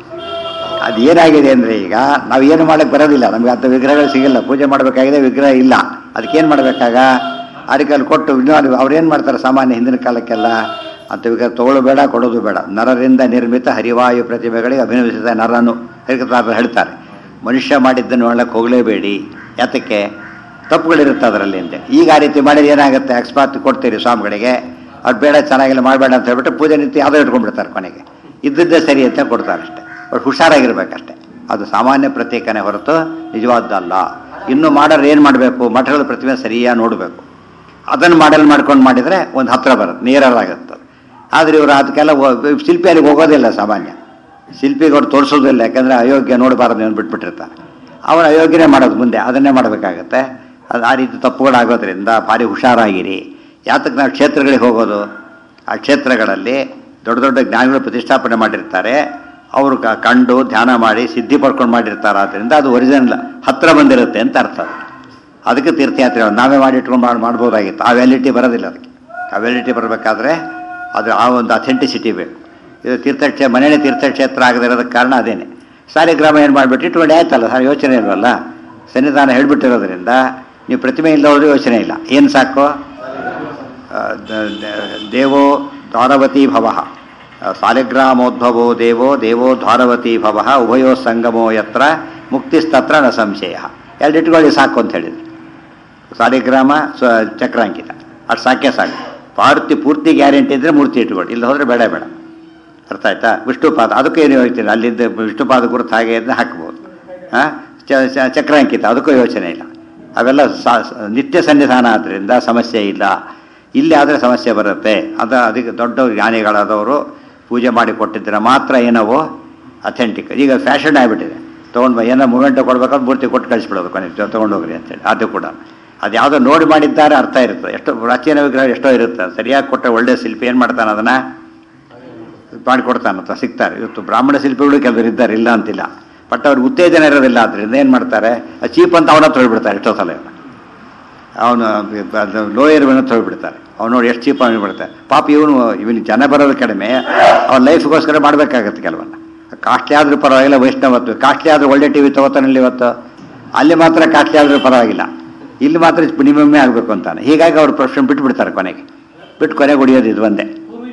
ಅದು ಏನಾಗಿದೆ ಅಂದರೆ ಈಗ ನಾವು ಏನು ಮಾಡಕ್ಕೆ ಬರೋದಿಲ್ಲ ನಮಗೆ ಅಂಥ ವಿಗ್ರಹಗಳು ಸಿಗಿಲ್ಲ ಪೂಜೆ ಮಾಡಬೇಕಾಗಿದೆ ವಿಗ್ರಹ ಇಲ್ಲ ಅದಕ್ಕೇನು ಮಾಡಬೇಕಾಗ ಅದಕ್ಕೆ ಅಲ್ಲಿ ಕೊಟ್ಟು ಇನ್ನೂ ಅಲ್ಲಿ ಅವ್ರೇನು ಮಾಡ್ತಾರೆ ಸಾಮಾನ್ಯ ಹಿಂದಿನ ಕಾಲಕ್ಕೆಲ್ಲ ಅಂಥ ವಿಗ್ರಹ ತಗೊಳ್ಳೋ ಬೇಡ ಕೊಡೋದು ಬೇಡ ನರರಿಂದ ನಿರ್ಮಿತ ಹರಿವಾಯು ಪ್ರತಿಮೆಗಳಿಗೆ ಅಭಿನವಿಸಿದ ನರನು ಹರಿಕತಾರರು ಹೇಳ್ತಾರೆ ಮನುಷ್ಯ ಮಾಡಿದ್ದನ್ನು ನೋಡಕ್ಕೆ ಹೋಗಲೇಬೇಡಿ ಯಾತಕ್ಕೆ ತಪ್ಪುಗಳಿರುತ್ತೆ ಅದರಲ್ಲಿ ಅಂತೆ ಈಗ ಆ ರೀತಿ ಮಾಡಿದ್ರೆ ಏನಾಗುತ್ತೆ ಅಕಸ್ಮಾತ್ ಕೊಡ್ತೀರಿ ಸ್ವಾಮಿಗಳಿಗೆ ಅವ್ರು ಬೇಡ ಚೆನ್ನಾಗಿಲ್ಲ ಮಾಡಬೇಡ ಅಂತ ಹೇಳ್ಬಿಟ್ಟು ಪೂಜೆ ನಿಂತು ಯಾವುದೋ ಇಟ್ಕೊಂಡ್ಬಿಡ್ತಾರೆ ಕೊನೆಗೆ ಇದ್ದದ್ದೇ ಸರಿ ಅಂತ ಕೊಡ್ತಾರೆ ಅಷ್ಟೇ ಬಟ್ ಹುಷಾರಾಗಿರ್ಬೇಕಷ್ಟೆ ಅದು ಸಾಮಾನ್ಯ ಪ್ರತ್ಯೇಕನೇ ಹೊರತು ನಿಜವಾದ್ದಲ್ಲ ಇನ್ನು ಮಾಡೋರು ಏನು ಮಾಡಬೇಕು ಮಠಗಳ ಪ್ರತಿಮೆ ಸರಿಯಾಗಿ ನೋಡಬೇಕು ಅದನ್ನು ಮಾಡೆಲ್ ಮಾಡ್ಕೊಂಡು ಮಾಡಿದರೆ ಒಂದು ಹತ್ರ ಬರುತ್ತೆ ನೇರರಾಗುತ್ತೆ ಆದರೆ ಇವರು ಅದಕ್ಕೆಲ್ಲ ಹೋ- ಶಿಲ್ಪಿ ಅಲ್ಲಿಗೆ ಹೋಗೋದಿಲ್ಲ ಸಾಮಾನ್ಯ ಶಿಲ್ಪಿಗೆ ಅವ್ರು ತೋರಿಸೋದಿಲ್ಲ ಯಾಕಂದರೆ ಅಯೋಗ್ಯ ನೋಡಬಾರದು ಅಂತ ಬಿಟ್ಬಿಟ್ಟಿರ್ತಾರೆ ಅವನು ಅಯೋಗ್ಯನೇ ಮಾಡೋದು ಮುಂದೆ ಅದನ್ನೇ ಮಾಡಬೇಕಾಗತ್ತೆ ಅದು ಆ ರೀತಿ ತಪ್ಪುಗಳಾಗೋದ್ರಿಂದ ಭಾರಿ ಹುಷಾರಾಗಿರಿ ಯಾತಕ್ಕೆ ನಾವು ಕ್ಷೇತ್ರಗಳಿಗೆ ಹೋಗೋದು ಆ ಕ್ಷೇತ್ರಗಳಲ್ಲಿ ದೊಡ್ಡ ದೊಡ್ಡ ಜ್ಞಾನಿಗಳು ಪ್ರತಿಷ್ಠಾಪನೆ ಮಾಡಿರ್ತಾರೆ ಅವರು ಕ- ಕಂಡು ಧ್ಯಾನ ಮಾಡಿ ಸಿದ್ಧಿ ಪಡ್ಕೊಂಡು ಮಾಡಿರ್ತಾರೆ ಆದ್ದರಿಂದ ಅದು ಒರಿಜಿನಲ್ ಹತ್ರ ಬಂದಿರುತ್ತೆ ಅಂತ ಅರ್ಥ ಅದು. ಅದಕ್ಕೆ ತೀರ್ಥಯಾತ್ರೆ ನಾವೇ ಮಾಡಿ ಇಟ್ಕೊಂಡು ಮಾಡಿ ಮಾಡ್ಬೋದಾಗಿತ್ತು ಆ ವ್ಯಾಲಿಟಿ ಬರೋದಿಲ್ಲ ಅದಕ್ಕೆ ಆ ವ್ಯಾಲಿಟಿ ಬರಬೇಕಾದ್ರೆ ಅದು ಆ ಒಂದು ಅಥೆಂಟಿಸಿಟಿ ಬೇಕು ಇದು ತೀರ್ಥಕ್ಷೇ ಮನೆಯೇ ತೀರ್ಥಕ್ಷೇತ್ರ ಆಗದಿರೋದಕ್ಕೆ ಕಾರಣ ಅದೇನೆ ಸಾಲಿಗ್ರಾಮ ಏನು ಮಾಡಿಬಿಟ್ಟು ಇಟ್ಕೊಂಡು ಆಯ್ತಲ್ಲ ಸರ್ ಯೋಚನೆ ಇಲ್ವಲ್ಲ ಸನ್ನಿಧಾನ ಹೇಳ್ಬಿಟ್ಟಿರೋದ್ರಿಂದ ನೀವು ಪ್ರತಿಮೆ ಇಲ್ಲ ಹೋದ್ರೂ ಯೋಚನೆ ಇಲ್ಲ ಏನು ಸಾಕು ಆ, ದ- ದ- ದೇವೋ ದ್ವಾರವತಿ ಭವ ಸಾಲಿಗ್ರಾಮೋದ್ಭವೋ ದೇವೋ ದೇವೋ ದ್ವಾರವತಿ ಭವ ಉಭಯೋ ಸಂಗಮೋ ಯತ್ರ ಮುಕ್ತಿಸ್ತತ್ರ ನ ಸಂಶಯ ಎರಡು ಇಟ್ಕೊಳ್ಳಿ ಸಾಕು ಅಂತ ಹೇಳಿದ್ರು ಸಾಲಿಗ್ರಾಮ ಸ್ವ ಚಕ್ರಾಂಕಿತ ಅಷ್ಟು ಸಾಕೆ ಸಾಕು ಪಾರ್ತಿ ಪೂರ್ತಿ ಗ್ಯಾರಂಟಿ ಇದ್ದರೆ ಮೂರ್ತಿ ಇಟ್ಕೊಳ್ಳಿ ಇಲ್ಲಿ ಹೋದರೆ ಬೇಡ ಬೇಡ ಅರ್ಥ ಆಯ್ತಾ ವಿಷ್ಣುಪಾದ ಅದಕ್ಕೂ ಏನು ಹೇಳ್ತೀನಿ ಅಲ್ಲಿದ್ದ ವಿಷ್ಣುಪಾದ ಗುರುತು ಹಾಗೆ ಇದ್ರೆ ಹಾಕ್ಬೋದು ಹಾಂ ಚಕ್ರಾಂಕಿತ ಅದಕ್ಕೂ ಯೋಚನೆ ಇಲ್ಲ ಅವೆಲ್ಲ ಸಾ- ಸ- ನಿತ್ಯ ಸನ್ನಿಧಾನ ಆದ್ದರಿಂದ ಸಮಸ್ಯೆ ಇಲ್ಲ ಇಲ್ಲಿ ಆದರೆ ಸಮಸ್ಯೆ ಬರುತ್ತೆ ಅದು ಅದಕ್ಕೆ ದೊಡ್ಡ ಜ್ಞಾನಿಗಳಾದವರು ಪೂಜೆ ಮಾಡಿ ಕೊಟ್ಟಿದ್ರೆ ಮಾತ್ರ ಏನವು ಅಥೆಂಟಿಕ್ ಈಗ ಫ್ಯಾಷನ್ ಆಗಿಬಿಟ್ಟಿದೆ ತೊಗೊಂಡು ಏನೋ ಮೂಮೆಂಟ್ ಕೊಡ್ಬೇಕಾದ್ರೆ ಮೂರ್ತಿ ಕೊಟ್ಟು ಕಳಿಸ್ಬಿಡೋದು ಕೊನೆಗೆ ತೊಗೊಂಡೋಗ್ರಿ ಅಂತೇಳಿ ಅದು ಕೂಡ ಅದು ಯಾವುದೋ ನೋಡಿ ಮಾಡಿದ್ದಾರೆ ಅರ್ಥ ಇರುತ್ತೆ ಎಷ್ಟು ಪ್ರಾಚೀನ ವಿಗ್ರಹ ಎಷ್ಟೋ ಇರುತ್ತೆ ಸರಿಯಾಗಿ ಕೊಟ್ಟರೆ ಒಳ್ಳೆ ಶಿಲ್ಪಿ ಏನು ಮಾಡ್ತಾನೆ ಅದನ್ನು ಮಾಡಿಕೊಡ್ತಾನಂತ ಸಿಗ್ತಾರೆ ಇವತ್ತು ಬ್ರಾಹ್ಮಣ ಶಿಲ್ಪಿಗಳು ಕೆಲವರು ಇದ್ದಾರೆ ಇಲ್ಲ ಅಂತಿಲ್ಲ ಬಟ್ ಅವ್ರಿಗೆ ಉತ್ತೇಜನ ಇರೋದಿಲ್ಲ ಆದ್ದರಿಂದ ಏನು ಮಾಡ್ತಾರೆ ಚೀಪ್ ಅಂತ ಅವನ ತೊಳ್ಬಿಡ್ತಾರೆ ಎಷ್ಟೋ ಸಲ ಇವ್ರು. ಅವನು ಲೋಯರ್ ಅಂತ ಹೋಗ್ಬಿಡ್ತಾರೆ ಅವ್ನು ನೋಡಿ ಎಷ್ಟು ಚೀಪ್ ಆಗಿಬಿಡ್ತಾರೆ ಪಾಪ ಇವನು ಇವನಿಗೆ ಜನ ಬರೋದು ಕಡಿಮೆ ಅವ್ನ ಲೈಫ್ಗೋಸ್ಕರ ಮಾಡಬೇಕಾಗತ್ತೆ ಕೆಲವನ್ನ ಕಾಸ್ಟ್ಲಿ ಆದ್ರೂ ಪರವಾಗಿಲ್ಲ ವೈಷ್ಣವತ್ತು ಕಾಸ್ಟ್ಲಿ ಆದ್ರೂ ಒಳ್ಳೆ ಟಿ ವಿ ತಗೋತಾನಲ್ಲಿ ಇವತ್ತು ಅಲ್ಲಿ ಮಾತ್ರ ಕಾಸ್ಟ್ಲಿ ಆದ್ರೂ ಪರವಾಗಿಲ್ಲ ಇಲ್ಲಿ ಮಾತ್ರ ಮಿನಿಮಮ್ಮೇ ಆಗಬೇಕು ಅಂತಾನೆ ಹೀಗಾಗಿ ಅವ್ರು ಪ್ರೊಫೆಷನ್ ಬಿಟ್ಬಿಡ್ತಾರೆ ಕೊನೆಗೆ ಬಿಟ್ಟು ಕೊನೆಗೆ ಹೊಡಿಯೋದು ಇದು ಒಂದೇ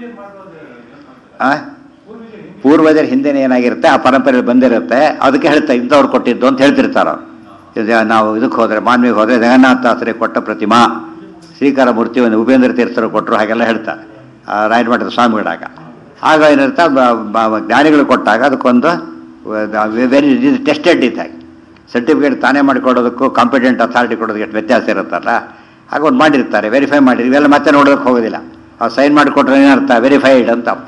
ಆ ಪೂರ್ವಜರ ಹಿಂದೆನೇ ಏನಾಗಿರುತ್ತೆ ಆ ಪರಂಪರೆ ಬಂದಿರುತ್ತೆ ಅದಕ್ಕೆ ಹೇಳ್ತಾ ಇಂಥವ್ರು ಕೊಟ್ಟಿದ್ದು ಅಂತ ಹೇಳ್ತಿರ್ತಾರೆ ಅವ್ರು ಇದು ನಾವು ಇದಕ್ಕೆ ಹೋದರೆ ಮಾನ್ವಿಗೆ ಹೋದರೆ ಜಗನ್ನಾಥಾಸರಿಗೆ ಕೊಟ್ಟ ಪ್ರತಿಮಾ ಶ್ರೀಕಾರ ಮೂರ್ತಿಯನ್ನು ಉಪೇಂದ್ರ ತೀರ್ಥರು ಕೊಟ್ಟರು ಹಾಗೆಲ್ಲ ಹೇಳ್ತಾರೆ ಆ ರಾಯನಮಠದ ಸ್ವಾಮಿಗಳಾಗ ಆಗ ಏನಿರುತ್ತೆ ಬ- ಬ- ಜ್ಞಾನಿಗಳು ಕೊಟ್ಟಾಗ ಅದಕ್ಕೊಂದು ವೆರಿ ಟೆಸ್ಟೆಡ್ ಇದ್ದಾಗಿ ಸರ್ಟಿಫಿಕೇಟ್ ತಾನೇ ಮಾಡಿಕೊಡೋದಕ್ಕೂ ಕಾಂಪಿಟೆಂಟ್ ಅಥಾರಿಟಿ ಕೊಡೋದಕ್ಕೆ ಎಷ್ಟು ವ್ಯತ್ಯಾಸ ಇರುತ್ತಲ್ಲ ಆಗ ಒಂದು ಮಾಡಿರ್ತಾರೆ ವೆರಿಫೈ ಮಾಡಿ ಇವೆಲ್ಲ ಮತ್ತೆ ನೋಡೋದಕ್ಕೆ ಹೋಗೋದಿಲ್ಲ ಅವ್ರು ಸೈನ್ ಮಾಡಿಕೊಟ್ರೆ ಏನರ್ಥ ವೆರಿಫೈಡ್ ಅಂತ ಅರ್ಥ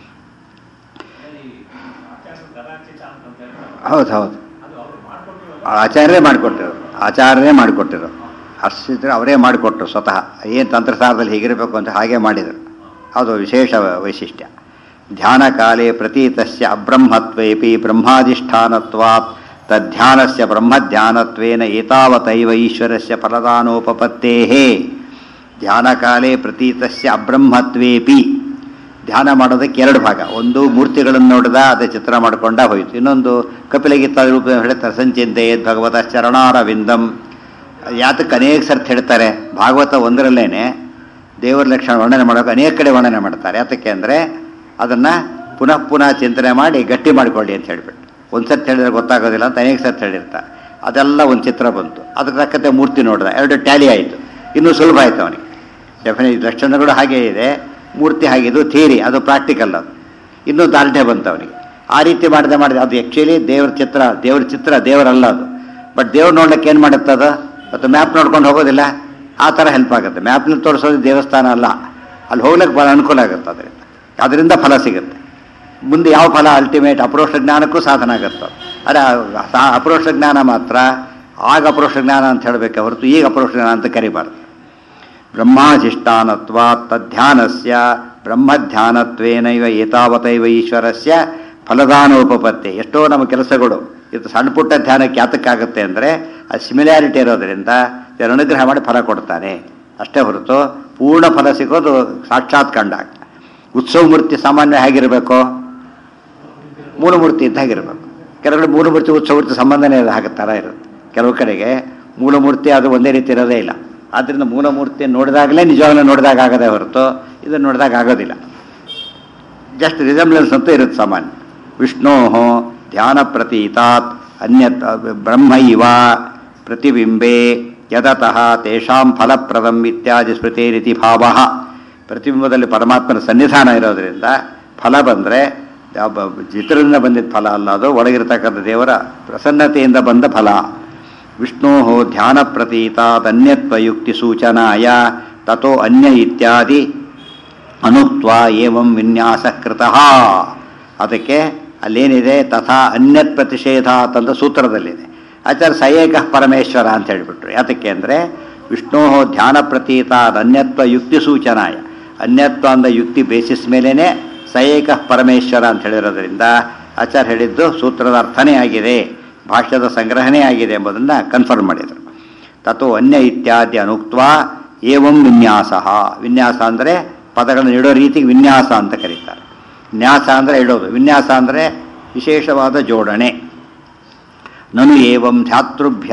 ಹೌದು ಹೌದು ಆಚಾರ್ಯರೇ ಮಾಡಿಕೊಟ್ಟಿರೋದು ಆಚಾರ್ಯರೇ ಮಾಡಿಕೊಟ್ಟಿರೋದು ಅಷ್ಟಿದ್ರೆ ಅವರೇ ಮಾಡಿಕೊಟ್ರು ಸ್ವತಃ ಏನು ತಂತ್ರಸಾರದಲ್ಲಿ ಹೀಗಿರಬೇಕು ಅಂತ ಹಾಗೆ ಮಾಡಿದರು ಅದು ವಿಶೇಷ ವೈಶಿಷ್ಟ್ಯ ಧ್ಯಾನ ಕಾಲೇ ಪ್ರತೀತಸ್ಯ ಅಬ್ರಹ್ಮತ್ವೇಪಿ ಬ್ರಹ್ಮಾಧಿಷ್ಠಾನತ್ವಾತ್ ತದ್ಧ್ಯಾನಸ್ಯ ಬ್ರಹ್ಮಧ್ಯಾನತ್ವೇನ ಏತಾವತೈವ ಈಶ್ವರಸ್ಯ ಫಲದಾನೋಪಪತ್ತೇಃ ಧ್ಯಾನ ಕಾಲೇ ಪ್ರತೀತಸ್ಯ ಅಬ್ರಹ್ಮತ್ವೇಪಿ ಧ್ಯಾನ ಮಾಡೋದಕ್ಕೆ ಎರಡು ಭಾಗ ಒಂದು ಮೂರ್ತಿಗಳನ್ನು ನೋಡಿದ ಅದೇ ಚಿತ್ರ ಮಾಡಿಕೊಂಡ ಹೋಯಿತು ಇನ್ನೊಂದು ಕಪಿಲಗೀತ ರೂಪ ಹೇಳ್ತಾರೆ ಸಂಚಿಂತೆ ಭಗವತ ಚರಣಾರವಿಂದಂ ಯಾತಕ್ಕೆ ಅನೇಕ ಸರ್ತಿ ಹೇಳ್ತಾರೆ ಭಾಗವತ ಒಂದರಲ್ಲೇನೆ ದೇವರ ಲಕ್ಷಣ ವರ್ಣನೆ ಮಾಡೋಕೆ ಅನೇಕ ಕಡೆ ವರ್ಣನೆ ಮಾಡ್ತಾರೆ ಯಾತಕ್ಕೆ ಅಂದರೆ ಅದನ್ನು ಪುನಃ ಪುನಃ ಚಿಂತನೆ ಮಾಡಿ ಗಟ್ಟಿ ಮಾಡಿಕೊಳ್ಳಿ ಅಂತ ಹೇಳಿಬಿಟ್ಟು ಒಂದು ಸರ್ತಿ ಹೇಳಿದ್ರೆ ಗೊತ್ತಾಗೋದಿಲ್ಲ ಅಂತ ಅನೇಕ ಸರ್ತಿ ಹೇಳಿರ್ತಾರೆ ಅದೆಲ್ಲ ಒಂದು ಚಿತ್ರ ಬಂತು ಅದಕ್ಕೆ ತಕ್ಕಂತೆ ಮೂರ್ತಿ ನೋಡಿದ ಎರಡು ಟ್ಯಾಲಿ ಆಯಿತು ಇನ್ನೂ ಸುಲಭ ಆಯಿತು ಅವನಿಗೆ ಡೆಫಿನೆಟ್ ಲಕ್ಷಣಗಳು ಹಾಗೇ ಇದೆ ಮೂರ್ತಿ ಹಾಗಿದ್ದು ಥಿಯರಿ ಅದು ಪ್ರಾಕ್ಟಿಕಲ್ ಅದು ಇನ್ನೂ ದಾರ್ಢ್ಯ ಬಂತು ಅವನಿಗೆ ಆ ರೀತಿ ಮಾಡಿದೆ ಮಾಡಿದೆ ಅದು ಆ್ಯಕ್ಚುಲಿ ದೇವ್ರ ಚಿತ್ರ ದೇವ್ರ ಚಿತ್ರ ದೇವರಲ್ಲ ಅದು ಬಟ್ ದೇವ್ರು ನೋಡ್ಲಿಕ್ಕೆ ಏನು ಮಾಡುತ್ತೆ ಅದು ಮತ್ತು ಮ್ಯಾಪ್ ನೋಡ್ಕೊಂಡು ಹೋಗೋದಿಲ್ಲ ಆ ಥರ ಹೆಲ್ಪ್ ಆಗುತ್ತೆ ಮ್ಯಾಪ್ನಲ್ಲಿ ತೋರಿಸೋದು ದೇವಸ್ಥಾನ ಅಲ್ಲ ಅಲ್ಲಿ ಹೋಗ್ಲಿಕ್ಕೆ ಭಾಳ ಅನುಕೂಲ ಆಗುತ್ತೆ ಅದರಿಂದ ಅದರಿಂದ ಫಲ ಸಿಗುತ್ತೆ ಮುಂದೆ ಯಾವ ಫಲ ಅಲ್ಟಿಮೇಟ್ ಅಪರೋಕ್ಷ ಜ್ಞಾನಕ್ಕೂ ಸಾಧನ ಆಗುತ್ತೆ ಅದೇ ಆ ಅಪರೋಕ್ಷ ಜ್ಞಾನ ಮಾತ್ರ ಆಗ ಅಪರೋಕ್ಷ ಜ್ಞಾನ ಅಂತ ಹೇಳಬೇಕೆ ಹೊರತು ಈಗ ಅಪರೋಕ್ಷ ಜ್ಞಾನ ಅಂತ ಕರಿಬಾರ್ದು ಬ್ರಹ್ಮಾಧಿಷ್ಠಾನತ್ವ ತದ್ಧ್ಯಾನಸ್ಯ ಬ್ರಹ್ಮಧ್ಯಾನತ್ವೇನೈವ ಏತಾವತೈವ ಈಶ್ವರಸ್ಯ ಫಲದಾನೋಪಪತ್ತಿ ಎಷ್ಟೋ ನಮ್ಮ ಕೆಲಸಗಳು ಇದು ಸಣ್ಣ ಪುಟ್ಟ ಧ್ಯಾನಕ್ಕೆ ಯಾತಕ್ಕಾಗುತ್ತೆ ಅಂದರೆ ಅದು ಸಿಮಿಲ್ಯಾರಿಟಿ ಇರೋದರಿಂದ ದೇವರು ಅನುಗ್ರಹ ಮಾಡಿ ಫಲ ಕೊಡ್ತಾನೆ ಅಷ್ಟೇ ಹೊರತು ಪೂರ್ಣ ಫಲ ಸಿಗೋದು ಸಾಕ್ಷಾತ್ ಕಂಡಾಗ ಉತ್ಸವ ಮೂರ್ತಿ ಸಾಮಾನ್ಯ ಹೇಗಿರಬೇಕು ಮೂಲಮೂರ್ತಿ ಇದ್ದಾಗಿರ್ಬೇಕು ಕೆಲವು ಕಡೆ ಮೂಲಮೂರ್ತಿ ಉತ್ಸವಮೂರ್ತಿ ಸಂಬಂಧನೇ ಇಲ್ಲ ಹಾಗೆ ಥರ ಇರುತ್ತೆ ಕೆಲವು ಕಡೆಗೆ ಮೂಲಮೂರ್ತಿ ಅದು ಒಂದೇ ರೀತಿ ಇರೋದೇ ಇಲ್ಲ ಆದ್ದರಿಂದ ಮೂಲಮೂರ್ತಿ ನೋಡಿದಾಗಲೇ ನಿಜವಾಗ್ಲೂ ನೋಡಿದಾಗ ಆಗದೆ ಹೊರತು ಇದನ್ನು ನೋಡಿದಾಗ ಆಗೋದಿಲ್ಲ ಜಸ್ಟ್ ರಿಸೆಂಬ್ಲೆನ್ಸ್ ಅಂತೂ ಇರುತ್ತೆ ಸಾಮಾನ್ಯ ವಿಷ್ಣೋ ಧ್ಯಾನ ಪ್ರತೀತಾತ್ ಅನ್ಯತ್ ಬ್ರಹ್ಮೈವ ಪ್ರತಿಬಿಂಬೆ ಯದತಃ ತೇಷಾಂ ಫಲಪ್ರದಂ ಇತ್ಯಾದಿ ಸ್ಮೃತಿರಿತಿ ಭಾವ ಪ್ರತಿಬಿಂಬದಲ್ಲಿ ಪರಮಾತ್ಮನ ಸನ್ನಿಧಾನ ಇರೋದರಿಂದ ಫಲ ಬಂದರೆ ಚಿತ್ರದಿಂದ ಬಂದಿದ್ದ ಫಲ ಅಲ್ಲ ಅದು ಒಳಗಿರ್ತಕ್ಕಂಥ ದೇವರ ಪ್ರಸನ್ನತೆಯಿಂದ ಬಂದ ಫಲ ವಿಷ್ಣೋ ಧ್ಯಾನ ಪ್ರತೀತಾದನ್ಯತ್ವ ಯುಕ್ತಿ ಸೂಚನಾಯ ತಥೋ ಅನ್ಯ ಇತ್ಯಾದಿ ಅನುಕ್ತ ಏವಂ ವಿನ್ಯಾಸ ಕೃತಃ ಅದಕ್ಕೆ ಅಲ್ಲೇನಿದೆ ತಥಾ ಅನ್ಯತ್ ಪ್ರತಿಷೇಧಾತ್ ಅಂತ ಸೂತ್ರದಲ್ಲಿದೆ ಆಚಾರ್ಯ ಸಯೇಕ ಪರಮೇಶ್ವರ ಅಂತ ಹೇಳಿಬಿಟ್ರು ಯಾತಕ್ಕೆ ಅಂದರೆ ವಿಷ್ಣೋ ಧ್ಯಾನ ಪ್ರತೀತ ಅನ್ಯತ್ವ ಯುಕ್ತಿ ಸೂಚನಾಯ ಅನ್ಯತ್ವ ಅಂದ ಯುಕ್ತಿ ಬೇಸಿಸ್ ಮೇಲೇನೆ ಸಯೇಕ ಪರಮೇಶ್ವರ ಅಂತ ಹೇಳಿರೋದ್ರಿಂದ ಆಚಾರ್ಯ ಹೇಳಿದ್ದು ಸೂತ್ರದ ಅರ್ಥನೇ ಆಗಿದೆ ಭಾಷ್ಯದ ಸಂಗ್ರಹಣೆ ಆಗಿದೆ ಎಂಬುದನ್ನು ಕನ್ಫರ್ಮ್ ಮಾಡಿದರು ತಥೋ ಅನ್ಯ ಇತ್ಯಾದಿ ಅನುಕ್ತ ಏವಂ ವಿನ್ಯಾಸ ವಿನ್ಯಾಸ ಅಂದರೆ ಪದಗಳನ್ನು ಇಡೋ ರೀತಿಗೆ ವಿನ್ಯಾಸ ಅಂತ ಕರೀತಾರೆ ನ್ಯಾಸ ಅಂದರೆ ಇಡೋದು ವಿನ್ಯಾಸ ಅಂದರೆ ವಿಶೇಷವಾದ ಜೋಡಣೆ ನನು ಏವಂ ಧಾತೃಭ್ಯ